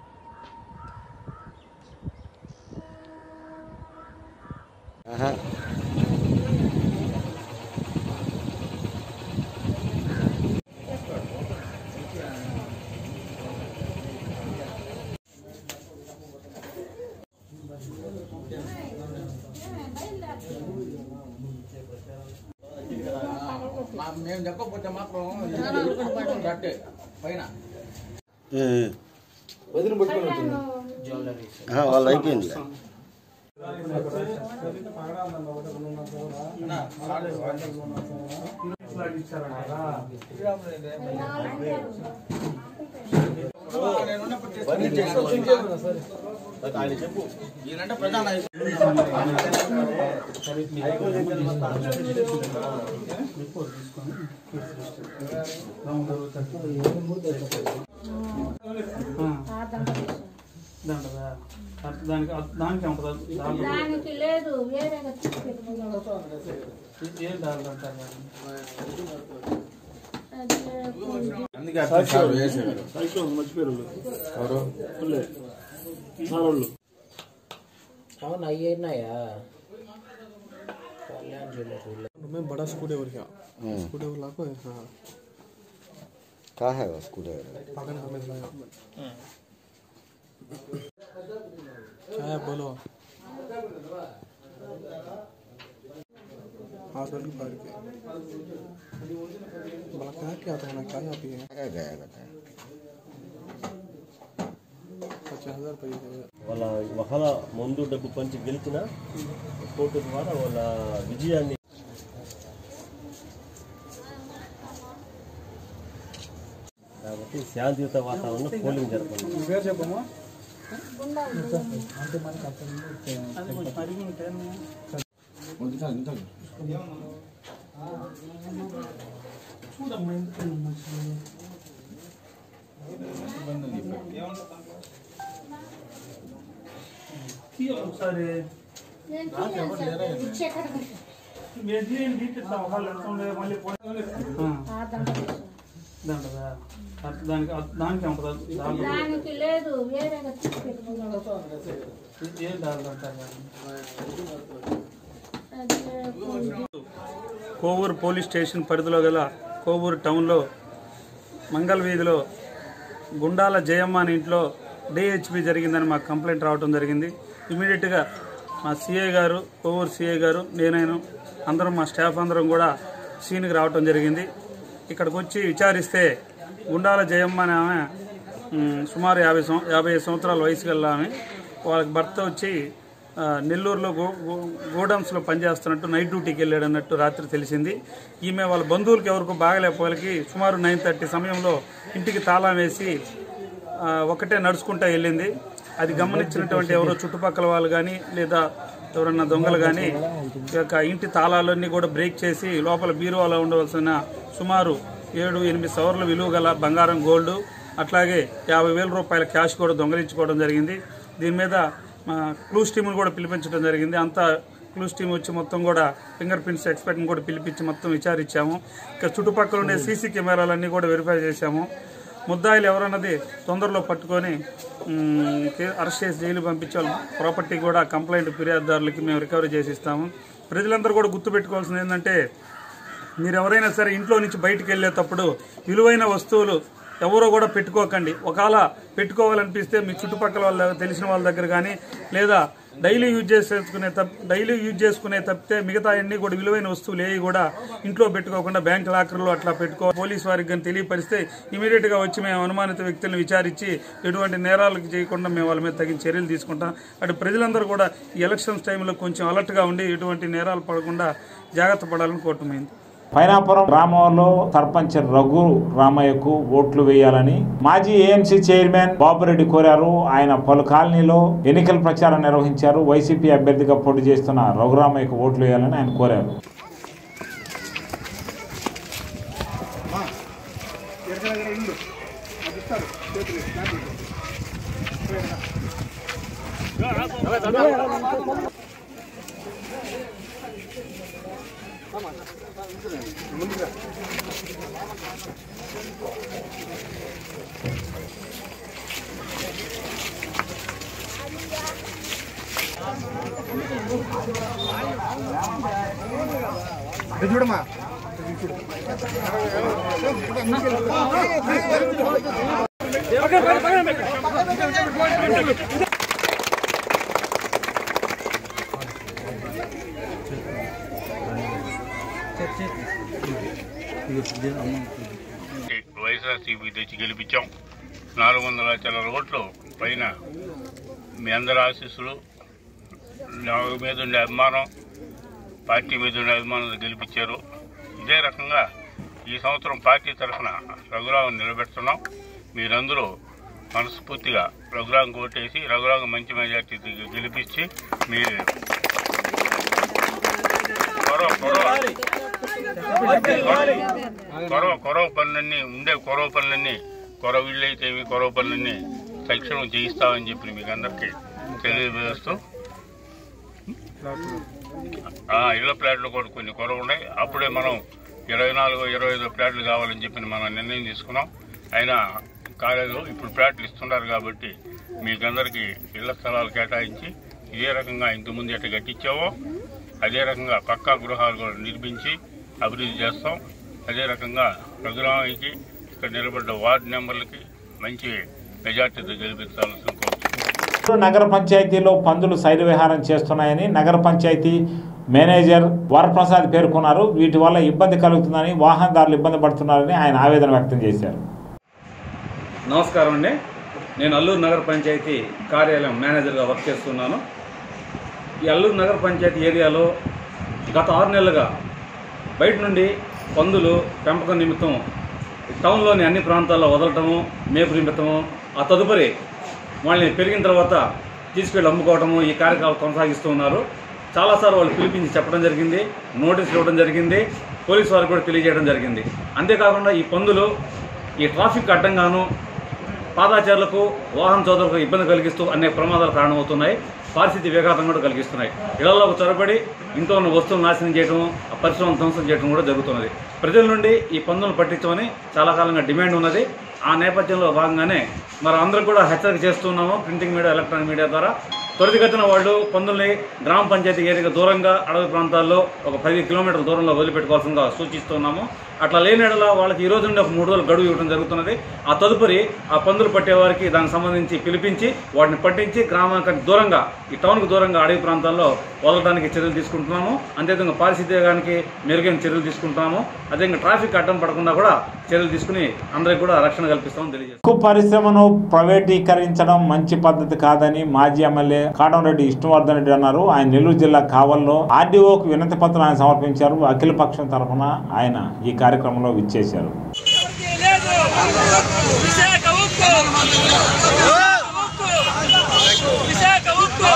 మేము చెప్పకపోతే మాత్రం కట్టే పైన వదిలి పట్టుకొని వాళ్ళు అయిపోయింది చెప్పు ఈయనంటే ప్రధాన దానికి దానికి ఉంటుంది దానికి లేదు వేరేగా తీసుకెళ్ళిపోయాడు ఏం దాని అంటారు అందుకే అట్లా సార్ వేసేవారు. అవును అయ్యాయా కళ్యాణ్ జ్యువెలరీ मैं बड़ा स्क्रूड्राइवर क्या हम्म। स्क्रूड्राइवर लाको हाँ कहाँ है वो स्कूटर पागल हमें लाया क्या है बोलो हॉस्पिटल पार के बड़ा क्या क्या था ना क्या यहाँ पे है क्या गया बताया पचास हजार रुपये వాళ్ళ మహల ముందు డబ్బు పంచి గెలిచిన కోర్టు ద్వారా వాళ్ళ విజయాన్ని కాబట్టి శాంతియుత వాతావరణంలో పోలింగ్ జరపండి పేరు చెప్పమ్మా ఒకసారి దానికి దానికి ఉంటుంది దానికి లేదు వేరేగా తీసుకెళ్ళిపోయాడు ఏం దాని అంటారు కోవూరు పోలీస్ స్టేషన్ పరిధిలో గల కోవూరు టౌన్లో మంగళ వీధిలో గుండాల జయమ్మ అని ఇంట్లో డిహెచ్పి జరిగిందని మాకు కంప్లైంట్ రావడం జరిగింది ఇమీడియట్గా మా సిఐ గారు కోవూరు సిఐ గారు నేనైనా అందరం మా స్టాఫ్ అందరం కూడా సీన్కి రావడం జరిగింది ఇక్కడికి వచ్చి విచారిస్తే గుండాల జయమ్మ అనే ఆమె ఉమ్, సుమారు యాభై సం యాభై ఐదు సంవత్సరాల వయసు గల ఆమె వాళ్ళకి భర్త వచ్చి ఆ, నెల్లూరులో గో గో- గోడౌన్స్లో పనిచేస్తున్నట్టు నైట్ డ్యూటీకి వెళ్ళాడు అన్నట్టు రాత్రి తెలిసింది ఈమె వాళ్ళ బంధువులకి ఎవరికి బాగలేకపోలకి సుమారు నైన్ థర్టీ సమయంలో ఇంటికి తాళం వేసి ఆ, ఒకటే నడుచుకుంటా వెళ్ళింది అది గమనించినటువంటి ఎవరో చుట్టుపక్కల వాళ్ళు కానీ లేదా ఎవరన్నా దొంగలు కానీ ఈ యొక్క ఇంటి తాళాలన్నీ కూడా బ్రేక్ చేసి లోపల బీరువాలో ఉండవలసిన సుమారు ఏడు ఎనిమిది సవర్ల విలువ గల బంగారం గోల్డ్ అట్లాగే యాభై వేల రూపాయల క్యాష్ కూడా దొంగలించుకోవడం జరిగింది దీని మీద మా క్లూస్ టీమును కూడా పిలిపించడం జరిగింది అంతా క్లూస్ టీం వచ్చి మొత్తం కూడా ఫింగర్ ప్రింట్స్ ఎక్స్పర్ట్ని కూడా పిలిపించి మొత్తం విచారించాము ఇక చుట్టుపక్కల ఉండే సీసీ కెమెరాలన్నీ కూడా వెరిఫై చేశాము ముద్దాయిలు ఎవరన్నది తొందరలో పట్టుకొని మ్, కే- అరెస్ట్ చేసి జైలు పంపించాలి ప్రాపర్టీ కూడా కంప్లైంట్ ఫిర్యాదుదారులకి మేము రికవరీ చేసి ఇస్తాము ప్రజలందరూ కూడా గుర్తుపెట్టుకోవాల్సింది ఏంటంటే మీరు ఎవరైనా సరే ఇంట్లో నుంచి బయటికి వెళ్ళేటప్పుడు విలువైన వస్తువులు ఎవరో కూడా పెట్టుకోకండి ఒకవేళ పెట్టుకోవాలనిపిస్తే మీ చుట్టుపక్కల వాళ్ళ దగ్గర తెలిసిన వాళ్ళ దగ్గర కానీ లేదా డైలీ యూజ్ చేసుకునే తప్ డైలీ యూజ్ చేసుకునే తప్పితే మిగతా అన్ని కూడా విలువైన వస్తువులు ఏవి కూడా ఇంట్లో పెట్టుకోకుండా బ్యాంక్ లాకర్లో అట్లా పెట్టుకో పోలీస్ వారికి కానీ తెలియపరిస్తే ఇమీడియట్ గా వచ్చి మేము అనుమానిత వ్యక్తులను విచారించి ఎటువంటి నేరాలకు చేయకుండా మేము వాళ్ళ మీద తగిన చర్యలు తీసుకుంటాం అటు ప్రజలందరూ కూడా ఈ ఎలక్షన్స్ టైంలో కొంచెం అలర్ట్ గా ఉండి ఎటువంటి నేరాలు పడకుండా జాగ్రత్త పడాలని కోరటమైంది పైనాపురం గ్రామంలో సర్పంచ్ రఘు రామయ్యకు ఓట్లు వేయాలని మాజీ ఏఎంసీ చైర్మన్ బాబురెడ్డి కోరారు ఆయన పలు కాలనీలో ఎన్నికల ప్రచారం నిర్వహించారు వైసీపీ అభ్యర్థిగా పోటీ చేస్తున్న రఘురామయ్యకు ఓట్లు వేయాలని ఆయన కోరారు చూడమ్మా వైఎస్ఆర్సీపీ తెచ్చి గెలిపించాం నాలుగు వందల చిల్లర ఓట్లు పైన మీ అందరి ఆశీస్సులు నా మీద ఉండే అభిమానం పార్టీ మీద ఉండే అభిమానం గెలిపించారు ఇదే రకంగా ఈ సంవత్సరం పార్టీ తరఫున రఘురావు నిలబెడుతున్నాం మీరందరూ మనస్ఫూర్తిగా రఘురాంకు ఓటేసి రఘురాంగు మంచి మెజార్టీ గెలిపించి మీ కొరవ కొరవ కొరవ కొరవ పనులన్నీ ఉండే కొరవ పనులన్నీ కొరవ ఇళ్ళు అయితే ఏమి కొరవ పనులన్నీ తక్షణం చేయిస్తామని చెప్పి మీకు అందరికీ తెలియజేస్తూ ఆ, ఇళ్ల ప్లాట్లు కూడా కొన్ని కొరవ ఉన్నాయి అప్పుడే మనం ఇరవై నాలుగు ఇరవై ఐదు ప్లాట్లు కావాలని చెప్పి మనం నిర్ణయం తీసుకున్నాం అయినా కాలేదు ఇప్పుడు ప్లాట్లు ఇస్తున్నారు కాబట్టి మీకందరికీ ఇళ్ల స్థలాలు కేటాయించి ఇదే రకంగా ఇంతకుముందు ఎట్ట కట్టించావో అదే రకంగా పక్కా గృహాలు కూడా నిర్మించి అభివృద్ధి చేస్తాం అదే రకంగా రఘురామయ్యకి ఇక్కడ నిలబడ్డ వార్డు నెంబర్లకి మంచి మెజార్టీతో గెలిపించాల్సిన కోరుతున్నాం నగర పంచాయతీలో పందులు శైల విహారం చేస్తున్నాయని నగర పంచాయతీ మేనేజర్ వరప్రసాద్ పేర్కొన్నారు వీటి వల్ల ఇబ్బంది కలుగుతుందని వాహనదారులు ఇబ్బంది పడుతున్నారని ఆయన ఆవేదన వ్యక్తం చేశారు నమస్కారం అండి నేను అల్లూరు నగర పంచాయతీ కార్యాలయం మేనేజర్గా వర్క్ చేస్తున్నాను ఈ అల్లూరు నగర పంచాయతీ ఏరియాలో గత ఆరు నెలలుగా బయట నుండి పందులు పెంపకం నిమిత్తం టౌన్లోని అన్ని ప్రాంతాల్లో వదలటము మేపు నిమిత్తము ఆ తదుపరి వాళ్ళని పెరిగిన తర్వాత తీసుకెళ్ళి అమ్ముకోవటము ఈ కార్యక్రమాలు కొనసాగిస్తూ ఉన్నారు చాలాసార్లు వాళ్ళు పిలిపించి చెప్పడం జరిగింది నోటీసులు ఇవ్వడం జరిగింది పోలీసు వారికి కూడా తెలియజేయడం జరిగింది అంతేకాకుండా ఈ పందులు ఈ ట్రాఫిక్ అడ్డంగాను పాదాచారులకు వాహన చోదరులకు ఇబ్బంది కలిగిస్తూ అనేక ప్రమాదాలు కారణమవుతున్నాయి పారిస్థితి విఘాతం కూడా కలిగిస్తున్నాయి ఇళ్లలోకి చొరబడి ఇంట్లో ఉన్న వస్తువులు నాశనం చేయడం ఆ పరిశ్రమను ధ్వంసం చేయడం కూడా జరుగుతున్నది ప్రజల నుండి ఈ పన్నులు పట్టించమని చాలా కాలంగా డిమాండ్ ఉన్నది ఆ నేపథ్యంలో భాగంగానే మరి అందరూ కూడా హెచ్చరిక చేస్తున్నాము ప్రింటింగ్ మీడియా ఎలక్ట్రానిక్ మీడియా ద్వారా త్వరితగతిన వాళ్ళు పందుల్ని గ్రామ పంచాయతీ ఏరియాకి దూరంగా అడవి ప్రాంతాల్లో ఒక పది కిలోమీటర్ల దూరంలో వదిలిపెట్టుకోవాల్సిందిగా సూచిస్తున్నాము అట్లా లేని ఎడల వాళ్ళకి ఈ రోజు నుండి ఒక మూడు రోజులు గడువు ఇవ్వడం జరుగుతున్నది ఆ తదుపరి ఆ పందులు పట్టేవారికి దానికి సంబంధించి పిలిపించి వాటిని పట్టించి గ్రామానికి దూరంగా ఈ టౌన్కి దూరంగా అడవి ప్రాంతాల్లో వదలడానికి చర్యలు తీసుకుంటున్నాము అంతేవిధంగా పారిశుద్ధ్యానికి మెరుగైన చర్యలు తీసుకుంటున్నాము అదేవిధంగా ట్రాఫిక్ అడ్డం పడకుండా కూడా చర్యలు తీసుకుని అందరికీ కూడా రక్షణ కల్పిస్తామని తెలియజేస్తాం ఉక్కు పరిశ్రమను ప్రైవేటీకరించడం మంచి పద్ధతి కాదని మాజీ ఎమ్మెల్యే కాటంరెడ్డి విష్ణువర్ధన్ రెడ్డి అన్నారు ఆయన నెల్లూరు జిల్లా కావల్లో ఆర్డీఓకు వినతి పత్రం ఆయన సమర్పించారు అఖిల పక్షం తరఫున ఆయన ఈ కార్యక్రమంలో విచ్చేశారు విశాఖ ఉక్కు విశాఖ ఉక్కు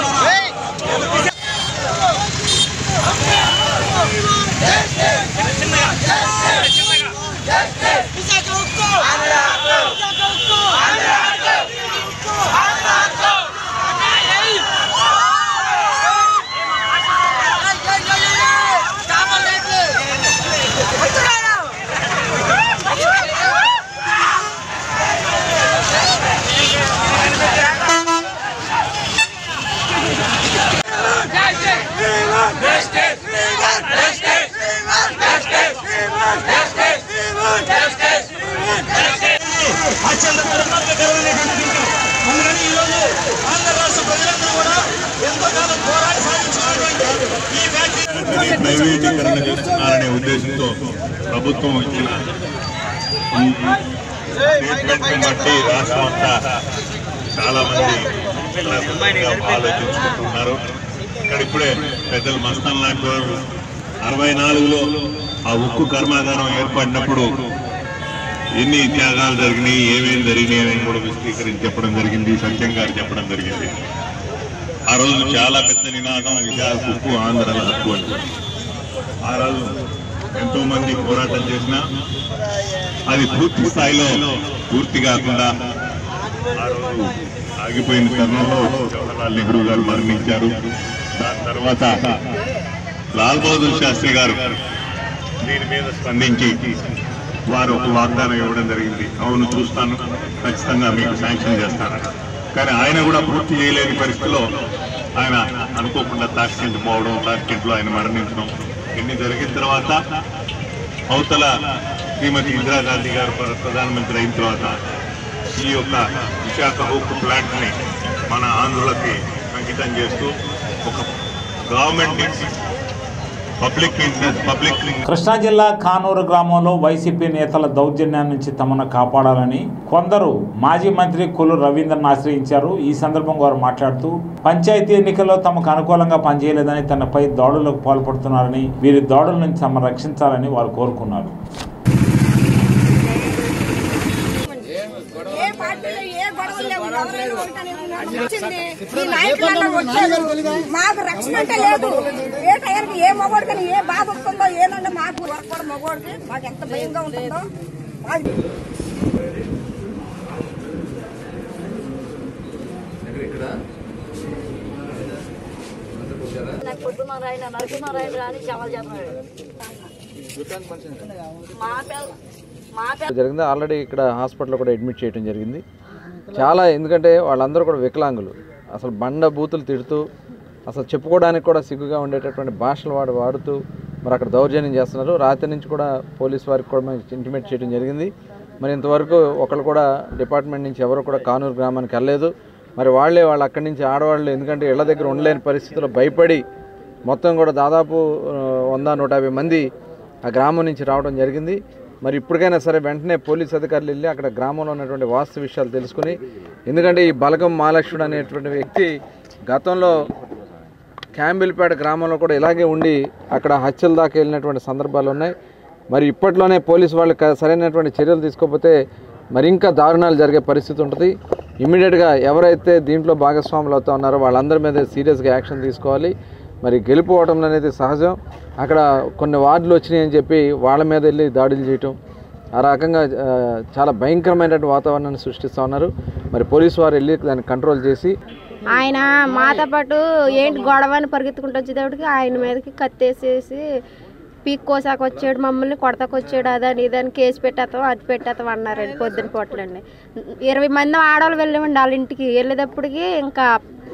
విశాఖ ఉక్కు విశాఖ ఉక్కు కావాలి అన్ని ప్రైవేటీకరణ చేస్తున్నారనే ఉద్దేశంతో ప్రభుత్వం ఇచ్చిన ఈ స్టేట్మెంట్ని బట్టి రాష్ట్రం అంతా చాలా మంది ఆలోచించుకుంటున్నారు ఇక్కడ ఇప్పుడే పెద్దలు మస్తాన్ లాంటి వారు అరవై నాలుగులో ఆ ఉక్కు కర్మాగారం ఏర్పడినప్పుడు ఎన్ని త్యాగాలు జరిగినాయి ఏమేమి జరిగినాయి అని కూడా విశదీకరించి చెప్పడం జరిగింది సత్యం గారు చెప్పడం జరిగింది ఆ రోజు చాలా పెద్ద నినాదం విశాఖ ఉక్కు ఆంధ్రల హక్కు అని ఆ రోజు ఎంతో మంది పోరాటం చేసినా అది పూర్తి స్థాయిలో పూర్తి కాకుండా ఆ రోజు ఆగిపోయిన తరుణంలో జవహర్లాల్ నెహ్రూ గారు మరణించారు దాని తర్వాత లాల్ బహదూర్ శాస్త్రి గారు దీని మీద స్పందించి వారు ఒక వాగ్దానం ఇవ్వడం జరిగింది అవును చూస్తాను ఖచ్చితంగా మీకు శాంక్షన్ చేస్తాను కానీ ఆయన కూడా పూర్తి చేయలేని పరిస్థితిలో ఆయన అనుకోకుండా తాష్కెంట్ పోవడం తాష్కెంట్లో ఆయన మరణించడం ఇన్ని జరిగిన తర్వాత అవతల శ్రీమతి ఇందిరాగాంధీ గారు ప్ర- ప్రధానమంత్రి అయిన తర్వాత ఈ యొక్క విశాఖ ఉక్కు ప్లాంట్ ని మన ఆంధ్రులకి అంకితం చేస్తూ ఒక government public interest public Krishna జిల్లా కానూరు గ్రామంలో వైసీపీ నేతల దౌర్జన్యం నుంచి తమను కాపాడాలని కొందరు మాజీ మంత్రి కొల్లు రవీంద్రను ఆశ్రయించారు ఈ సందర్భంగా వారు మాట్లాడుతూ పంచాయతీ ఎన్నికల్లో తమకు అనుకూలంగా పనిచేయలేదని తనపై దాడులకు పాల్పడుతున్నారని వీరి దాడుల నుంచి తమ రక్షించాలని వారు కోరుకున్నారు ఏ పార్టీలో ఏ గొడవలు లేవు ఎవరైనా ఒకటని వచ్చింది ఈ నాయకులందరూ వచ్చారు మాకు రక్షణ అంటే లేదు ఏ టైంకి ఏ మగోడికని ఏ బాధ వస్తుందో ఏనంటే మాకు వరకు కూడా మగోడికి మాకు ఎంత భయంగా ఉంటుందో మాకు పొద్దున్నారాయణ నరసింహారాయణ రాని చవల్ చెప్పాడు మా పిల్ల మా పిల్ల జరిగింది ఆల్రెడీ ఇక్కడ హాస్పిటల్లో కూడా అడ్మిట్ చేయడం జరిగింది చాలా ఎందుకంటే వాళ్ళందరూ కూడా వికలాంగులు అసలు బండ బూతులు తిడుతూ అసలు చెప్పుకోవడానికి కూడా సిగ్గుగా ఉండేటటువంటి భాషలు వాడు వాడుతూ మరి అక్కడ దౌర్జన్యం చేస్తున్నారు రాత్రి నుంచి కూడా పోలీస్ వారికి కూడా మేము ఇంటిమేట్ చేయడం జరిగింది మరి ఇంతవరకు ఒకళ్ళు కూడా డిపార్ట్మెంట్ నుంచి ఎవరు కూడా కానూరు గ్రామానికి వెళ్ళలేదు మరి వాళ్ళే వాళ్ళు అక్కడి నుంచి ఆడవాళ్ళు ఎందుకంటే ఇళ్ల దగ్గర ఉండలేని పరిస్థితుల్లో భయపడి మొత్తం కూడా దాదాపు ఆ, వంద నూట యాభై మంది ఆ గ్రామం నుంచి రావడం జరిగింది మరి ఇప్పటికైనా సరే వెంటనే పోలీస్ అధికారులు వెళ్ళి అక్కడ గ్రామంలో ఉన్నటువంటి వాస్తు విషయాలు తెలుసుకుని ఎందుకంటే ఈ బలగం మహాలక్ష్ముడు అనేటువంటి వ్యక్తి గతంలో క్యాంబిల్పేట గ్రామంలో కూడా ఇలాగే ఉండి అక్కడ హత్యల దాకా వెళ్ళినటువంటి సందర్భాలు ఉన్నాయి మరి ఇప్పట్లోనే పోలీసు వాళ్ళు క- సరైనటువంటి చర్యలు తీసుకోకపోతే మరి ఇంకా దారుణాలు జరిగే పరిస్థితి ఉంటుంది ఇమ్మీడియట్గా ఎవరైతే దీంట్లో భాగస్వాములు అవుతా ఉన్నారో వాళ్ళందరి మీద సీరియస్గా యాక్షన్ తీసుకోవాలి మరి గెలుపు ఓటములు అనేది సహజం అక్కడ కొన్ని వార్డులు వచ్చినాయి అని చెప్పి వాళ్ళ మీద వెళ్ళి దాడులు చేయటం ఆ రకంగా ఆ, చాలా భయంకరమైనటువంటి వాతావరణాన్ని సృష్టిస్తూ ఉన్నారు మరి పోలీసు వారు వెళ్ళి దాన్ని కంట్రోల్ చేసి ఆయన మాతో పాటు ఏంటి గొడవ అని పరిగెత్తుకుంటూ వచ్చేటప్పటికి ఆయన మీదకి కత్తేసేసి పీక్ కోసాక వచ్చాడు మమ్మల్ని కొడతాకు వచ్చాడు అదని ఇదని కేసు పెట్టేస్తాం అది పెట్టేస్తాం అన్నారండి పొద్దున పూటలండి ఇరవై మంది ఆడవాళ్ళు వెళ్ళామండి వాళ్ళ ఇంటికి వెళ్ళేటప్పటికి ఇంకా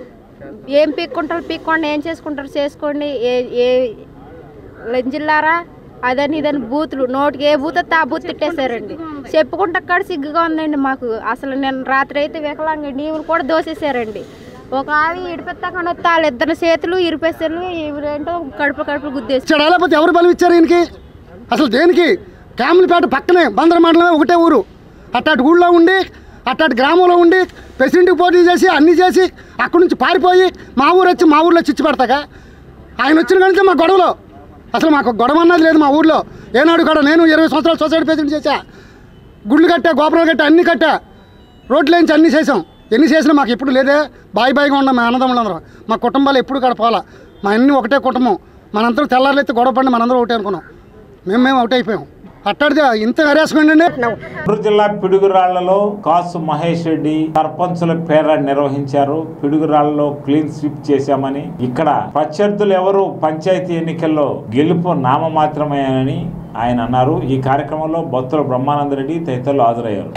ఏం పీక్కుంటారు పీక్కోండి ఏం చేసుకుంటారు చేసుకోండి ఏ ఏ లంజిల్లారా అదని ఇదని బూతులు నోటికి ఏ బూత్ వస్తే ఆ బూత్ తిట్టేశారండి చెప్పుకుంటే అక్కడ సిగ్గుగా ఉందండి మాకు అసలు నేను రాత్రి అయితే వికలాంగ నీవులు కూడా దోసేసారండి ఒక ఆవి ఇడిపెత్తాకుండా వస్తే వాళ్ళిద్దరు చేతులు ఇరిపేసారు ఇవిరేంటో కడుపు కడుపు గుద్దేసి ఇచ్చాడా లేకపోతే ఎవరు బలం ఇచ్చారు ఈయనకి అసలు దేనికి క్యామిలిపేట పక్కనే బందర మండలమే ఒకటే ఊరు అట్టాటి ఊళ్ళో ఉండి అట్టాటి గ్రామంలో ఉండి ప్రెసిడెంట్కి పోటీ చేసి అన్నీ చేసి అక్కడి నుంచి పారిపోయి మా ఊరు వచ్చి మా ఊర్లో చిచ్చు పెడతాగా ఆయన వచ్చిన కనుక మా గొడవలో అసలు మాకు గొడవ అన్నది లేదు మా ఊర్లో ఏనాడు కూడా నేను ఇరవై సంవత్సరాలు సొసైటీ ప్రెసిడెంట్ చేశా గుళ్ళు కట్టా గోపురాలు కట్టా అన్ని కట్టా రోడ్లు వేయించి అన్ని చేసాం ఎన్ని చేసినా మాకు ఎప్పుడు లేదే బాయి బాయిగా ఉన్నాం మా అన్నదమ్ములందరం మా కుటుంబాలు ఎప్పుడు కూడా పోలా మా అన్ని ఒకటే కుటుంబం మనందరం తెల్లారులైతే గొడవ పడి మనందరం ఒకటే అనుకున్నాం మేము మేము ఒకటే అయిపోయాం అట్టాడితే ఇంత హెరాస్మెంట్ అండి గుంటూరు జిల్లా పిడుగురాళ్లలో కాసు మహేష్ రెడ్డి సర్పంచుల పేర నిర్వహించారు పిడుగురాళ్లలో క్లీన్ స్వీప్ చేశామని ఇక్కడ ప్రత్యర్థులు ఎవరు పంచాయతీ ఎన్నికల్లో గెలుపు నామమాత్రమేనని ఆయన అన్నారు ఈ కార్యక్రమంలో భక్తుల బ్రహ్మానందరెడ్డి తదితరులు హాజరయ్యారు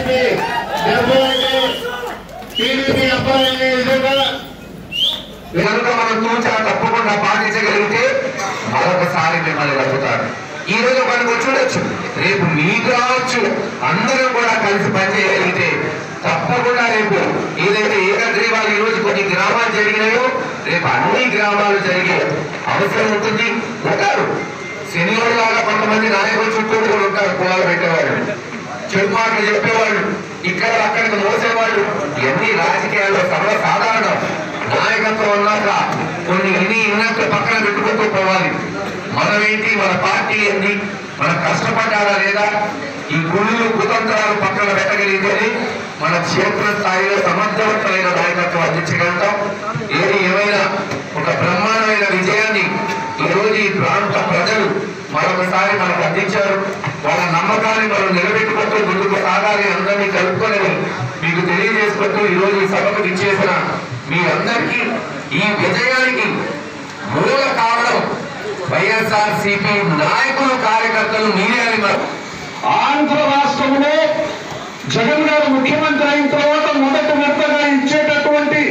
కనుక మనం తూచా తప్పకుండా పాటించగలిగితే మరొకసారి మిమ్మల్ని నమ్ముతారు ఈ రోజు మనకు చూడొచ్చు రేపు మీకు రావచ్చు అందరం కూడా కలిసి పనిచేయగలిగితే తప్పకుండా రేపు ఏదైతే ఏకగ్రీవాలు ఈ రోజు కొన్ని గ్రామాలు జరిగినాయో రేపు అన్ని గ్రామాలు జరిగే అవసరం ఉంటుంది ఉంటారు శనివారం లాగా కొంతమంది నాయకులు చుట్టూ కూడా ఉంటారు కులాలు పెట్టేవాళ్ళు చెడు మాటలు చెప్పేవాళ్ళు ఇక్కడ అక్కడికి మోసేవాళ్ళు ఇవన్నీ రాజకీయాల్లో సర్వసాధారణం నాయకత్వం అన్నాక కొన్ని ఇని ఇన్నట్టు పక్కన పెట్టుకుంటూ పోవాలి మనమేంటి మన పార్టీ ఏంటి మనం కష్టపడ్డారా లేదా ఈ గుళ్ళు కుతంత్రాలు పక్కన పెట్టగలిగితేనే మన క్షేత్ర స్థాయిలో సమర్థవంతమైన నాయకత్వం అందించగలుగుతాం ఏది ఏమైనా ఒక బ్రహ్మాండమైన విజయాన్ని ఈ రోజు ఈ ప్రాంత ప్రజలు మరొకసారి మనకు అందించారు వాళ్ళ నమ్మకాన్ని మనం నిలబెట్టుకుంటూ ముందుకు సాగాలి అందరినీ కలుపుకొని మీకు తెలియజేసుకుంటూ ఈ రోజు ఈ సభకు ఇచ్చేసిన మీరందరికీ ఈ విజయానికి మూల కారణం వైఎస్ఆర్ సిపి నాయకులు కార్యకర్తలు మీరే అని మనం ఆంధ్ర రాష్ట్రంలో జగన్ గారు ముఖ్యమంత్రి అయిన తర్వాత మొదటి విడతగా ఇచ్చేటటువంటి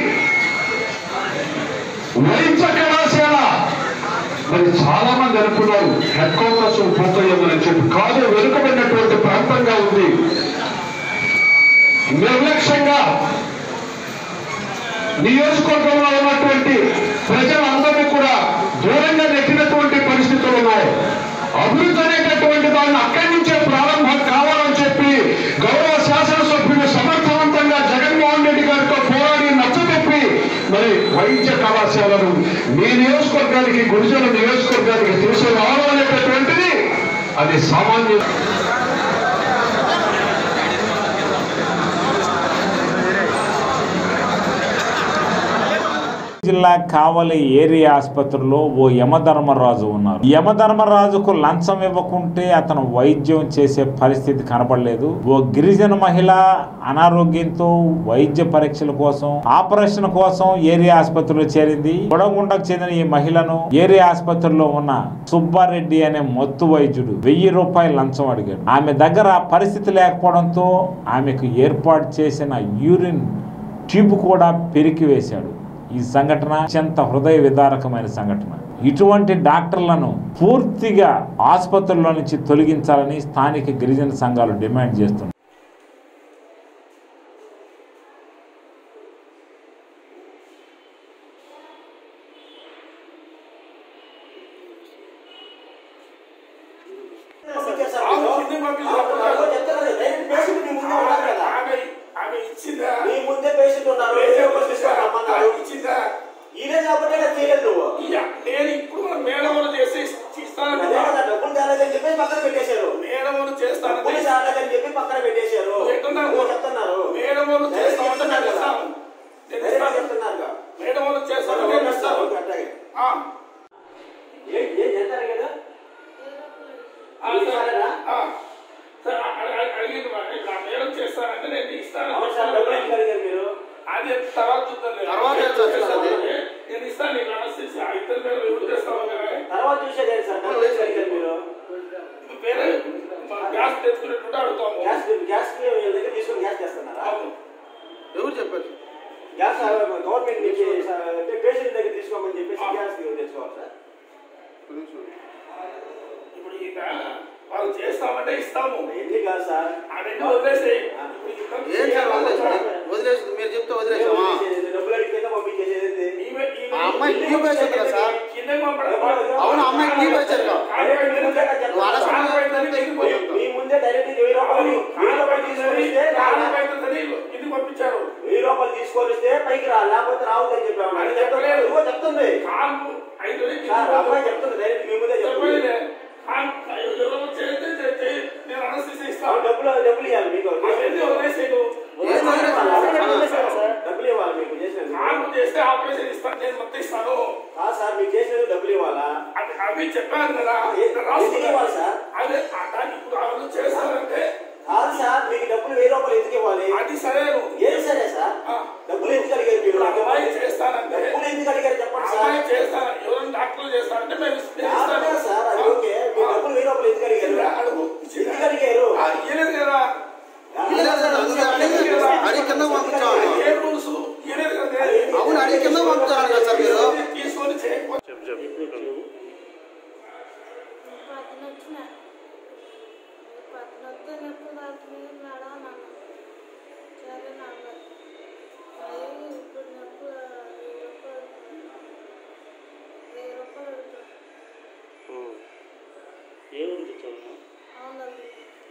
వైద్య కళాశాల మరి చాలా మంది అనుకున్నారు హెడ్ క్వార్టర్స్ పోతాయేమని చెప్పి కాదు వెనుకబడినటువంటి ప్రాంతంగా ఉంది నిర్లక్ష్యంగా నియోజకవర్గంలో ఉన్నటువంటి ప్రజలందరినీ కూడా దూరంగా నెట్టినటువంటి పరిస్థితులు ఉన్నాయి అభివృద్ధి అనేటటువంటి దాన్ని అక్కడి నుంచే ప్రారంభం కావాలని చెప్పి గౌరవ శాసనసభ్యులు సమర్థవంతంగా జగన్మోహన్ రెడ్డి గారితో పోరాడి నచ్చచెప్పి మరి వైద్య కళాశాలను మీ నియోజకవర్గానికి గురిజన నియోజకవర్గానికి తీసుకురావడం అనేటటువంటిది అది సామాన్య జిల్లా కావలి ఏరియా ఆసుపత్రిలో ఓ యమధర్మరాజు ఉన్నారు యమధర్మరాజుకు లంచం ఇవ్వకుంటే అతను వైద్యం చేసే పరిస్థితి కనపడలేదు ఓ గిరిజన మహిళ అనారోగ్యంతో వైద్య పరీక్షల కోసం ఆపరేషన్ కోసం ఏరియా ఆసుపత్రిలో చేరింది కొడగుండకు చెందిన ఈ మహిళను ఏరియా ఆసుపత్రిలో ఉన్న సుబ్బారెడ్డి అనే మొత్తు వైద్యుడు వెయ్యి రూపాయలు లంచం అడిగాడు ఆమె దగ్గర పరిస్థితి లేకపోవడంతో ఆమెకు ఏర్పాటు చేసిన యూరిన్ ట్యూబ్ కూడా పెరికి వేశాడు ఈ సంఘటన అత్యంత హృదయ విదారకమైన సంఘటన ఇటువంటి డాక్టర్లను పూర్తిగా ఆసుపత్రుల్లో నుంచి తొలగించాలని స్థానిక గిరిజన సంఘాలు డిమాండ్ చేస్తున్నాయి మీ ముందే పేషెంట్ ఉన్నారు ఇచ్చిందా ఈయన కాబట్టి చేయలేదు నువ్వు నేను ఇప్పుడు మన మేడం చేసి ఇస్తాను అదే కదా, డబ్బులు తేలేదని చెప్పి పక్కన పెట్టేశారు మేడం చేస్తాను డబ్బులు తేలేదని చెప్పి పక్కన పెట్టేశారు నువ్వు చెప్తున్నారు మేడం వాళ్ళు చేస్తామంటే చెప్తున్నారు నేను కదా ఇస్తాను. నేను ధైర్యంగా ఇస్తాను. చెప్తున్నారు మేడం వాళ్ళు చేస్తాను నేను ఇస్తాను అట్లాగే ఆ. ఏం ఏం చేస్తారు కదా ఆ, సరే. ఆ. సరే, అ- అ- అ- అడిగింది మరి. ఇప్పుడు ఆ మేడం చేస్తానంటే నేను ఇస్తాను అవును సార్ డబ్బులు ఎందుకు అడిగారు మీరు అది తర్వాత చూద్దాం లేదు. తర్వాత చేస్తాను. నేను ఇస్తాను నీకు అనస్థిసి ఆ ఇద్దరు మేడం ఎవరు చేస్తామో కదా. తర్వాత చూసేది ఏంటి సార్ డబ్బులు ఎందుకు అడిగారు మీరు ఇప్పుడు వేరే మన గ్యాస్ తెచ్చుకునేట్టు అడుగుతాము గ్యాస్ గ్యాస్ కి వీళ్ళ దగ్గర తీసుకొని గ్యాస్ చేస్తున్నారా ఎవరు చెప్పారు గ్యాస్ గవర్నమెంట్ నుంచి అంటే పేషెంట్ దగ్గర తీసుకోమని చెప్పేసి గ్యాస్ తెచ్చుకోవాలి సార్ ఇప్పుడు ఈ వాళ్ళు చేస్తామంటే ఇస్తాము ఎందుకు కాదు సార్ అవన్నీ వదిలేసి ఏం సార్ వదిలేసి? వదిలేసి మీరు చెప్తే వదిలేసామా డబ్బులు అడిగితే పంపించేసేది ఆ అమ్మాయి ట్యూబ్ వేసారు కదా సార్ అవును అమ్మాయి ట్యూబ్ వేసారు కదా నువ్వు అనవసరంగా మీ ముందే డైరెక్ట్ వెయ్యి రూపాయలు వెయ్యి రూపాయలు తీసుకొని ఇస్తే ఇది పంపించారు వెయ్యి రూపాయలు తీసుకొని ఇస్తే పైకి రా లేకపోతే రావద్దని చెప్పాము అని చెప్పలేదు నువ్వు చెప్తుంది ఐదు వేలు సార్ అమ్మాయి చెప్తుంది డైరెక్ట్ మీ ముందే చెప్తుంది చెప్పలేదే. ఆ, ఎవరో చేస్తే చేస్తే నేను అనస్థిసి ఇస్తాను డబ్బులు డబ్బులు ఇవ్వాలి మీకు అవన్నీ వదిలేసి నువ్వు. డబ్బులు ఇవ్వాలి మీకు చేసిన నాకు చేస్తే ఆపరేషన్ ఇస్తాను నేను మొత్తం ఇస్తాను కాదు సార్ మీకు చేసినది డబ్బులు ఇవ్వాలా అది అవి చెప్పాను కదా ఎందుకు ఇవ్వాలి సార్ అదే ఆ దాన్ని ఇప్పుడు వాళ్ళు చేస్తారంటే కాదు సార్ మీకు డబ్బులు వెయ్యి రూపాయలు ఎందుకు ఇవ్వాలి అది సరే ఏది సరే సార్ డబ్బులు ఎందుకు అడిగారు మీరు అమ్మాయి చేస్తానంటే డబ్బులు ఎందుకు అడిగారు చెప్పండి సార్ అమ్మాయి చేస్తాను ఎవరైనా డాక్టర్లు చేస్తారంటే మేము నేను కాదు ఇస్తాను సార్ అది ఓకే మీ డబ్బులు వెయ్యి రూపాయలు ఎందుకు అడిగారు ఎందుకు అడిగారు ఆ, ఇయ్యలేదు కదా అడిగి కింద పంపించాలి ఏ రూల్స్ ఇయ్యలేదు కదా అవును, అడిగి కింద పంపించాలి కదా సార్ మీరు. తీసుకొని చేయకపోతే పక్కన వచ్చిన పక్కన వస్తే నొప్పి పడుతుంది మేడం అన్నాను సరే నాన్న అయ్యి ఇప్పుడు నొప్పి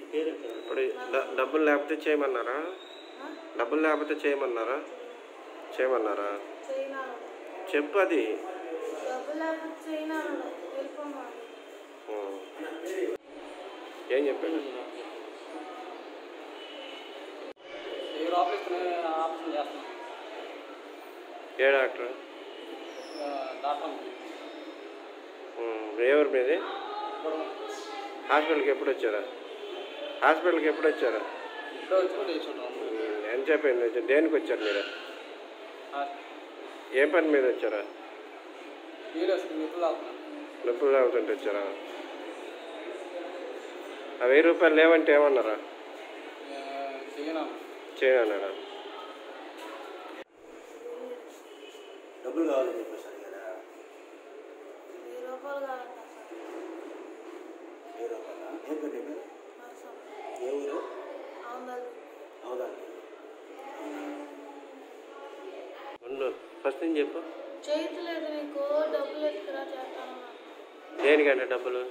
ఇప్పుడు డ- డబ్బులు లేకపోతే చేయమన్నారా డబ్బులు లేకపోతే చేయమన్నారా చేయమన్నారా చైనా చెప్పు అది డబ్బులు లేకపోతే చైనా వెళ్ళిపోమా ఉం. ఏం చెప్పాడు ఏ ఆపరేషన్ ఆపరేషన్ చేస్తాం ఏ డాక్టర్ డాక్టర్ ఉం. ఏ ఊరు మీది హాస్పిటల్కి ఎప్పుడు వచ్చారా హాస్పిటల్కి ఎప్పుడు వచ్చారా ఇప్పుడు వచ్చి చూడండి ఉం. ఎంత చెప్పింది దేనికి వచ్చారు మీరు ఏ పని మీద వచ్చారా సీరియస్ నిప్పులు తాగుతున్నాను నొప్పులు తాగుతుంటే వచ్చారా ఆ వెయ్యి రూపాయలు లేవంటే ఏమన్నారా చేయను చేయనన్నారా డబ్బులు కావాలని చెప్పేసి కదా వెయ్యి రూపాయలు కావాలంట ఏ రూపాయల ఏం పెట్టింది వర్షం ఏ ఊరు అవునండి అవునండి ఉండు ఫస్ట్ నుంచి చెప్పు చేయట్లేదు నీకు డబ్బులు ఎత్తుకురా చేస్తాను దేనికంటే డబ్బులు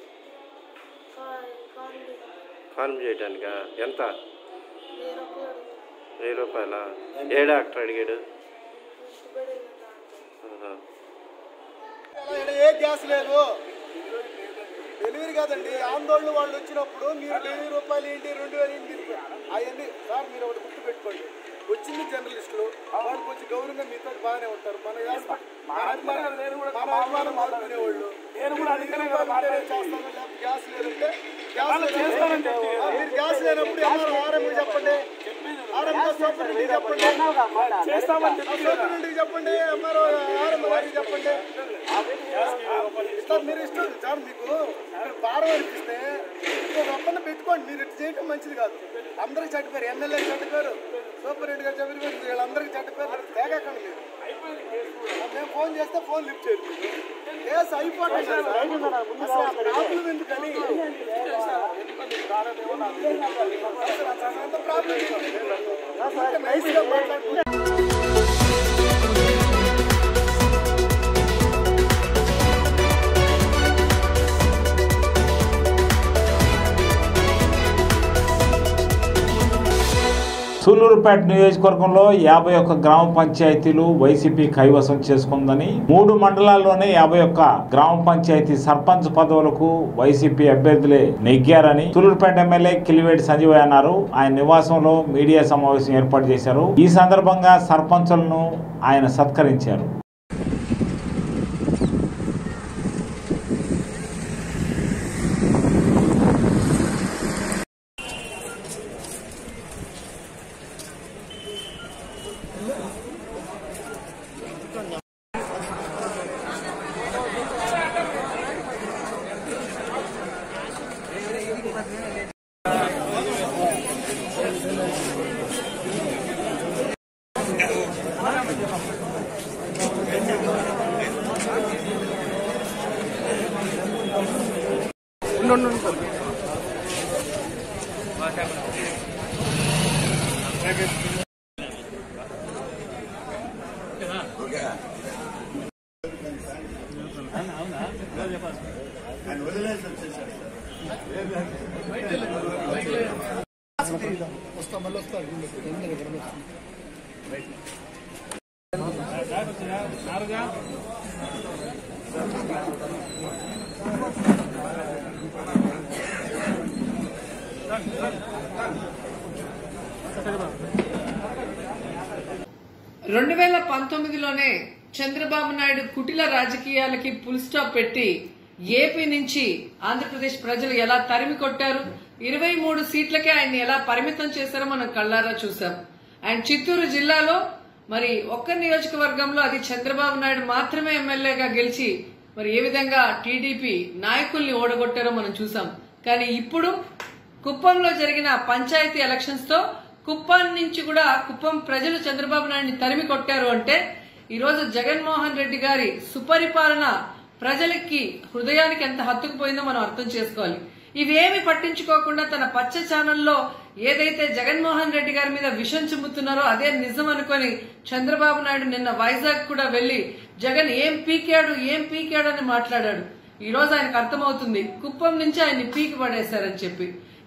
కాండి ఫార్మ్ చేయడానికా ఎంత వెయ్యి రూపాయలు వెయ్యి రూపాయల ఏ డాక్టర్ అడిగాడు ఆహా. ఇక్కడ ఏ గ్యాస్ లేదు డెలివరీ కాదండి ఆందోళన వాళ్ళు వచ్చినప్పుడు మీరు వెయ్యి రూపాయలు ఏంటి రెండు వేలు ఏంటి అవన్నీ సార్ మీరు ఒకటి గుర్తు పెట్టుకోండి వచ్చింది జర్నలిస్టులు వాళ్ళు కొంచెం గౌరవంగా మీతో బాగానే ఉంటారు మన హాస్పిటల్- మన అభిమానం మన అభిమానం ఆదుకునేవాళ్ళు నేను కూడా అందుకనే చేస్తాను లేకపోతే గ్యాస్ లేదంటే గ్యాస్ లేదంటే మీరు గ్యాస్ లేనప్పుడు ఎవరు ఆర్ఎంకి చెప్పండి ఆర్ఎంఓ సూపరింటెండెంట్కి చెప్పండి చేస్తామని సూపరింటెండెంట్కి చెప్పండి ఎంఆర్ఓ ఆర్ఎం గారికి చెప్పండి ఇట్లా మీరు ఇష్టం సార్ మీకు మీరు భారం అనిపిస్తే ఇంకొక ఒక్కరిని పెట్టుకోండి మీరు ఇట్లా చేయడం మంచిది కాదు అందరికి చెడ్డ పేరు ఎమ్మెల్యే చెడ్డ పేరు సూపర్ రెడ్డి గారు చెడ్డ పేరు వీళ్ళందరికీ చెడ్డ పేరు తేగకండి మీరు మేము ఫోన్ చేస్తే ఫోన్ లిఫ్ట్ చేయదు కేసు అయిపోతుంది సార్. అసలు ఆ ప్రాబ్లం ఎందుకని అసలు అంత ప్రాబ్లం ఎందుకు? నైస్గా మాట్లాడుకుంటే సూలూరుపేట నియోజకవర్గంలో యాభై ఒక్క గ్రామ పంచాయతీలు వైసీపీ కైవసం చేసుకుందని మూడు మండలాల్లోనే యాభై ఒక్క గ్రామ పంచాయతీ సర్పంచ్ పదవులకు వైసీపీ అభ్యర్థులే నెగ్గారని సూలూరుపేట ఎమ్మెల్యే కిలివేటి సంజీవయ్య అన్నారు ఆయన నివాసంలో మీడియా సమావేశం ఏర్పాటు చేశారు ఈ సందర్భంగా సర్పంచులను ఆయన సత్కరించారు వస్తా మళ్ళీ వస్తారు రెండు వేల పంతొమ్మిదిలోనే చంద్రబాబు నాయుడు కుటిల రాజకీయాలకి ఫుల్ స్టాప్ పెట్టి ఏపీ నుంచి ఆంధ్రప్రదేశ్ ప్రజలు ఎలా తరిమి కొట్టారు ఇరవై మూడు సీట్లకే ఆయన్ని ఎలా పరిమితం చేశారో మనం కళ్ళారా చూసాం అండ్ చిత్తూరు జిల్లాలో మరి ఒక్క నియోజకవర్గంలో అది చంద్రబాబు నాయుడు మాత్రమే ఎమ్మెల్యేగా గెలిచి మరి ఏ విధంగా టీడీపీ నాయకుల్ని ఓడగొట్టారో మనం చూసాం కానీ ఇప్పుడు కుప్పంలో జరిగిన పంచాయతీ ఎలక్షన్స్ తో కుప్పం నుంచి కూడా కుప్పం ప్రజలు చంద్రబాబు నాయుడిని తరిమి కొట్టారు అంటే ఈ రోజు జగన్మోహన్ రెడ్డి గారి సుపరిపాలన ప్రజలకి హృదయానికి ఎంత హత్తుకుపోయిందో మనం అర్థం చేసుకోవాలి ఇవేమి పట్టించుకోకుండా తన పచ్చ ఛానల్లో ఏదైతే జగన్మోహన్ రెడ్డి గారి మీద విషం చిమ్ముతున్నారో అదే నిజం అనుకొని చంద్రబాబు నాయుడు నిన్న వైజాగ్ కూడా వెళ్లి జగన్ ఏం పీకాడు ఏం పీకాడు అని మాట్లాడాడు ఈ రోజు ఆయనకు అర్థమవుతుంది కుప్పం నుంచి ఆయన్ని పీకి పడేశారని చెప్పి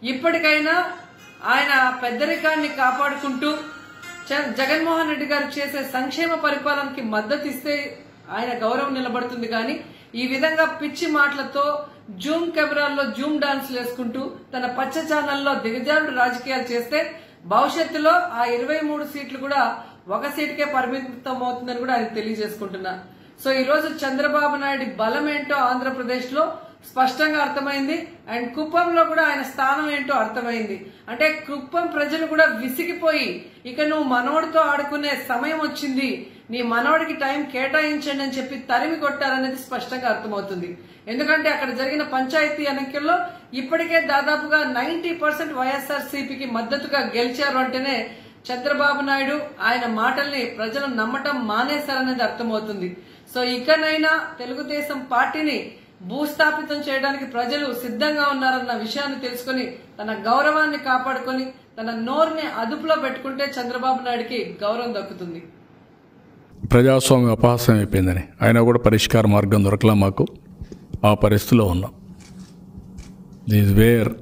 ఇప్పటికైనా ఆయన పెద్దరికాన్ని కాపాడుకుంటూ చ- జగన్మోహన్ రెడ్డి గారు చేసే సంక్షేమ పరిపాలనకి మద్దతు ఇస్తే ఆయన గౌరవం నిలబడుతుంది కానీ ఈ విధంగా పిచ్చి మాటలతో జూమ్ కెమెరాల్లో జూమ్ డాన్స్లు వేసుకుంటూ తన పచ్చ ఛానల్లో దిగజారుడు రాజకీయాలు చేస్తే భవిష్యత్తులో ఆ ఇరవై మూడు సీట్లు కూడా ఒక సీటుకే పరిమితం అవుతుందని కూడా ఆయన తెలియజేసుకుంటున్నా సో ఈ రోజు చంద్రబాబు నాయుడు బలం ఏంటో ఆంధ్రప్రదేశ్ లో స్పష్టంగా అర్థమైంది అండ్ కుప్పంలో కూడా ఆయన స్థానం ఏంటో అర్థమైంది అంటే కుప్పం ప్రజలు కూడా విసిగిపోయి ఇక నువ్వు మనోడితో ఆడుకునే సమయం వచ్చింది నీ మనోడికి టైం కేటాయించండి అని చెప్పి తరిమి కొట్టారనేది స్పష్టంగా అర్థమవుతుంది ఎందుకంటే అక్కడ జరిగిన పంచాయతీ ఎన్నికల్లో ఇప్పటికే దాదాపుగా నైన్టీ పర్సెంట్ వైఎస్ఆర్ సిపికి మద్దతుగా గెలిచారు అంటేనే చంద్రబాబు నాయుడు ఆయన మాటల్ని ప్రజలు నమ్మటం మానేశారనేది అర్థమవుతుంది సో ఇకనైనా తెలుగుదేశం పార్టీని భూస్థాపితం చేయడానికి ప్రజలు సిద్ధంగా ఉన్నారన్న విషయాన్ని తెలుసుకొని తన గౌరవాన్ని కాపాడుకొని తన నోరుని అదుపులో పెట్టుకుంటే చంద్రబాబు నాయుడుకి గౌరవం దక్కుతుంది ప్రజాస్వామ్యం అపహాస్యం అయిపోయిందని అయినా కూడా పరిష్కార మార్గం దొరకలా మాకు ఆ పరిస్థితిలో ఉన్నాం దీస్ వేర్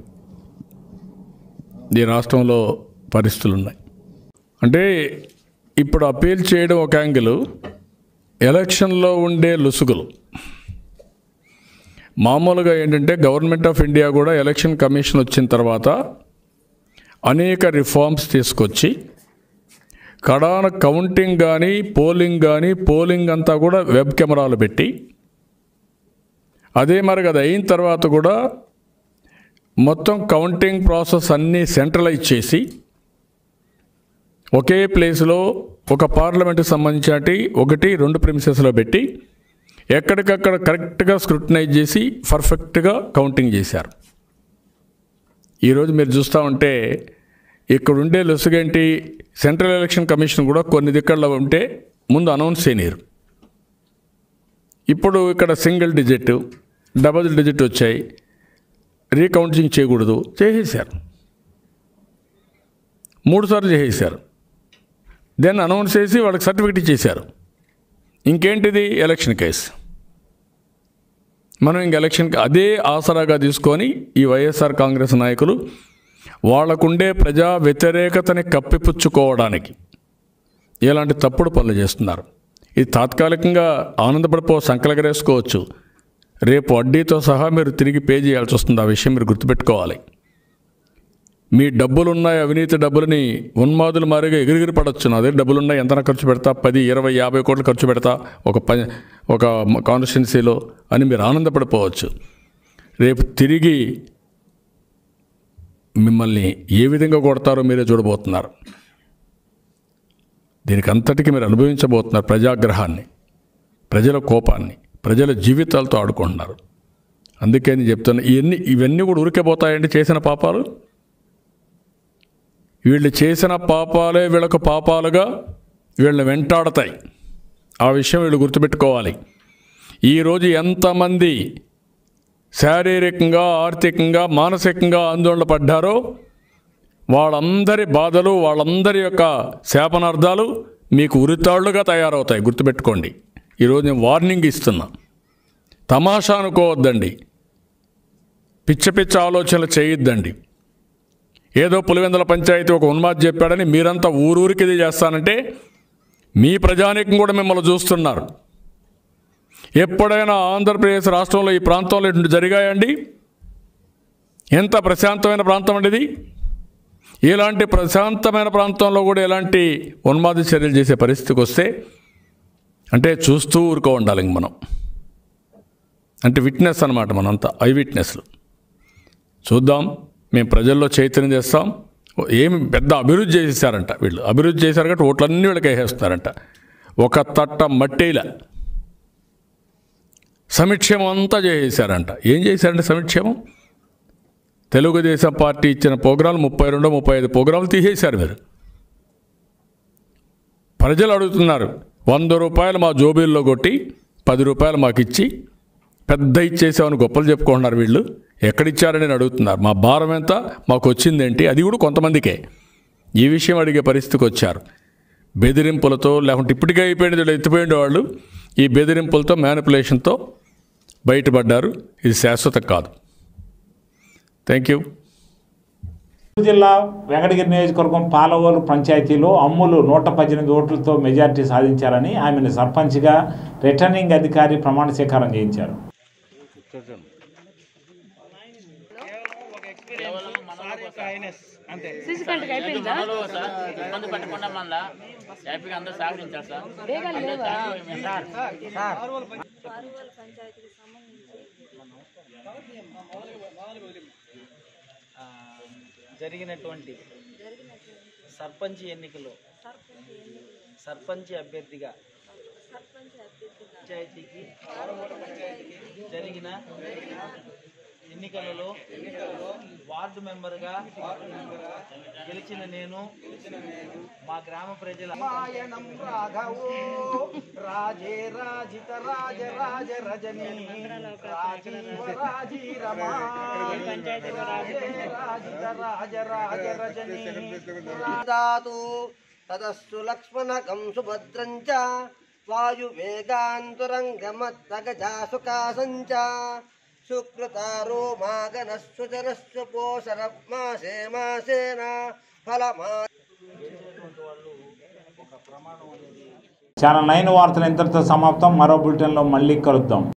ఈ రాష్ట్రంలో పరిస్థితులు ఉన్నాయి అంటే ఇప్పుడు అప్పీల్ చేయడం ఒక యాంగిల్ ఎలక్షన్లో ఉండే లుసుగులు మామూలుగా ఏంటంటే గవర్నమెంట్ ఆఫ్ ఇండియా కూడా ఎలక్షన్ కమిషన్ వచ్చిన తర్వాత అనేక రిఫార్మ్స్ తీసుకొచ్చి కడాన కౌంటింగ్ కానీ పోలింగ్ కానీ పోలింగ్ అంతా కూడా వెబ్ కెమెరాలు పెట్టి అదే మరి అది అయిన తర్వాత కూడా మొత్తం కౌంటింగ్ ప్రాసెస్ అన్నీ సెంట్రలైజ్ చేసి ఒకే ప్లేస్లో ఒక పార్లమెంట్కి సంబంధించి ఒకటి రెండు ప్రిమిసెస్లో పెట్టి ఎక్కడికక్కడ కరెక్ట్గా స్క్రూటనైజ్ చేసి పర్ఫెక్ట్గా కౌంటింగ్ చేశారు ఈరోజు మీరు చూస్తూ ఉంటే ఇక్కడ ఉండే లొసుగేంటి సెంట్రల్ ఎలక్షన్ కమిషన్ కూడా కొన్ని దిక్కల్లో ఉంటే ముందు అనౌన్స్ చేయనీరు ఇప్పుడు ఇక్కడ సింగిల్ డిజిట్ డబుల్ డిజిట్ వచ్చాయి రీకౌంటింగ్ చేయకూడదు చేసేసారు మూడు సార్లు చేసేసారు దెన్ అనౌన్స్ చేసి వాళ్ళకి సర్టిఫికెట్ ఇచ్చేశారు ఇంకేంటిది ఎలక్షన్ కేసు మనం ఇంక ఎలక్షన్కి అదే ఆసరాగా తీసుకొని ఈ వైఎస్ఆర్ కాంగ్రెస్ నాయకులు వాళ్ళకుండే ప్రజా వ్యతిరేకతని కప్పిపుచ్చుకోవడానికి ఇలాంటి తప్పుడు పనులు చేస్తున్నారు ఇది తాత్కాలికంగా ఆనందపడిపో సంకలగరేసుకోవచ్చు రేపు వడ్డీతో సహా మీరు తిరిగి పే చేయాల్సి వస్తుంది ఆ విషయం మీరు గుర్తుపెట్టుకోవాలి మీ డబ్బులున్నాయి అవినీతి డబ్బులని ఉన్మాదులు మారిగా ఎగిరిగిరి పడవచ్చు నా దగ్గర డబ్బులున్నాయి ఎంత ఖర్చు పెడతా పది ఇరవై యాభై కోట్లు ఖర్చు పెడతా ఒక ప ఒక కాన్స్టిట్యున్సీలో అని మీరు ఆనందపడిపోవచ్చు రేపు తిరిగి మిమ్మల్ని ఏ విధంగా కొడతారో మీరే చూడబోతున్నారు దీనికి అంతటికి మీరు అనుభవించబోతున్నారు ప్రజాగ్రహాన్ని ప్రజల కోపాన్ని ప్రజల జీవితాలతో ఆడుకుంటున్నారు అందుకే నేను చెప్తున్నా ఇవన్నీ ఇవన్నీ కూడా ఉరికిపోతాయండి చేసిన పాపాలు వీళ్ళు చేసిన పాపాలే వీళ్ళకు పాపాలుగా వీళ్ళని వెంటాడతాయి ఆ విషయం వీళ్ళు గుర్తుపెట్టుకోవాలి ఈరోజు ఎంతమంది శారీరకంగా ఆర్థికంగా మానసికంగా ఆందోళన పడ్డారో వాళ్ళందరి బాధలు వాళ్ళందరి యొక్క శాపనార్థాలు మీకు ఉరితాళ్లుగా తయారవుతాయి గుర్తుపెట్టుకోండి ఈరోజు నేను వార్నింగ్ ఇస్తున్నా తమాషా అనుకోవద్దండి పిచ్చ పిచ్చ ఆలోచనలు చేయొద్దండి ఏదో పులివెందుల పంచాయతీ ఒక ఉన్మాద్ చెప్పాడని మీరంతా ఊరూరికి ఇది చేస్తానంటే మీ ప్రజానీకం కూడా మిమ్మల్ని చూస్తున్నారు ఎప్పుడైనా ఆంధ్రప్రదేశ్ రాష్ట్రంలో ఈ ప్రాంతంలో ఇటువంటి జరిగాయండి ఎంత ప్రశాంతమైన ప్రాంతం అండి ఇది ఇలాంటి ప్రశాంతమైన ప్రాంతంలో కూడా ఎలాంటి ఉన్మాద చర్యలు చేసే పరిస్థితికి వస్తే అంటే చూస్తూ ఊరుకో ఉండాలి ఇంక మనం అంటే విట్నెస్ అనమాట మనంతా ఐ విట్నెస్లు చూద్దాం మేము ప్రజల్లో చైతన్యం చేస్తాం ఏమి పెద్ద అభివృద్ధి చేసేసారంట వీళ్ళు అభివృద్ధి చేశారు కాబట్టి ఓట్లన్నీ వీళ్ళకి వేసేస్తారంట ఒక తట్ట మట్టేలా సమిక్షేమం అంతా చేసేసారంట ఏం చేశారంటే సమిక్షేమం తెలుగుదేశం పార్టీ ఇచ్చిన ప్రోగ్రాంలు ముప్పై రెండు ముప్పై ఐదు ప్రోగ్రాంలు తీసేశారు మీరు ప్రజలు అడుగుతున్నారు వంద రూపాయలు మా జోబీల్లో కొట్టి పది రూపాయలు మాకు ఇచ్చి పెద్ద ఇచ్చేసామని గొప్పలు చెప్పుకుంటున్నారు వీళ్ళు ఎక్కడిచ్చారని నేను అడుగుతున్నారు మా భారం ఎంత మాకు వచ్చిందేంటి అది కూడా కొంతమందికే ఈ విషయం అడిగే పరిస్థితికి వచ్చారు బెదిరింపులతో లేకుంటే ఇప్పటికే అయిపోయింది వీళ్ళు ఎత్తిపోయిన వాళ్ళు ఈ బెదిరింపులతో మ్యానిపులేషన్తో బయటపడ్డారు ఇది శాశ్వతం కాదు థ్యాంక్ యూ జిల్లా వెంకటగిరి నియోజకవర్గం పాలవోలు పంచాయతీలో అమ్ములు నూట పద్దెనిమిది ఓట్లతో మెజార్టీ సాధించారని ఆమెను సర్పంచ్గా రిటర్నింగ్ అధికారి ప్రమాణ స్వీకారం చేయించారు మనలో సార్ ఇబ్బంది పెట్టకుండా మళ్ళా హ్యాపీగా అందరూ సహకరించారు సార్ అందరూ thank you సార్ పారువల్ పంచాయతీకి సంబంధించి ఆ, జరిగినటువంటి సర్పంచ్ ఎన్నికలో సర్పంచ్ ఎన్నికలు సర్పంచ్ అభ్యర్థిగా సర్పంచ్ అభ్యర్థిగా పంచాయతీకి జరిగిన ఎన్నికలలో వార్డు మెంబర్గా గెలిచిన నేను మా గ్రామ ప్రజల మాయనం రాఘవో రాజే రాజిత రాజ రాజ రజనీ రాజీవ రాజీ రమా రాజే రాజిత రాజ రాజ రజనీ దాతు తదస్సు లక్ష్మణకం సుభద్రం చ వాయువేగాంతురంగమత్తగజాసుకాసం చ సుకృతారో మాగనస్సుచరస్సు పోషరమాసే మాసేన ఫలమా ఛానల్ నైన్ వార్తలు ఇంతటితో సమాప్తం మరో బులెటిన్లో మళ్ళీ కలుద్దాం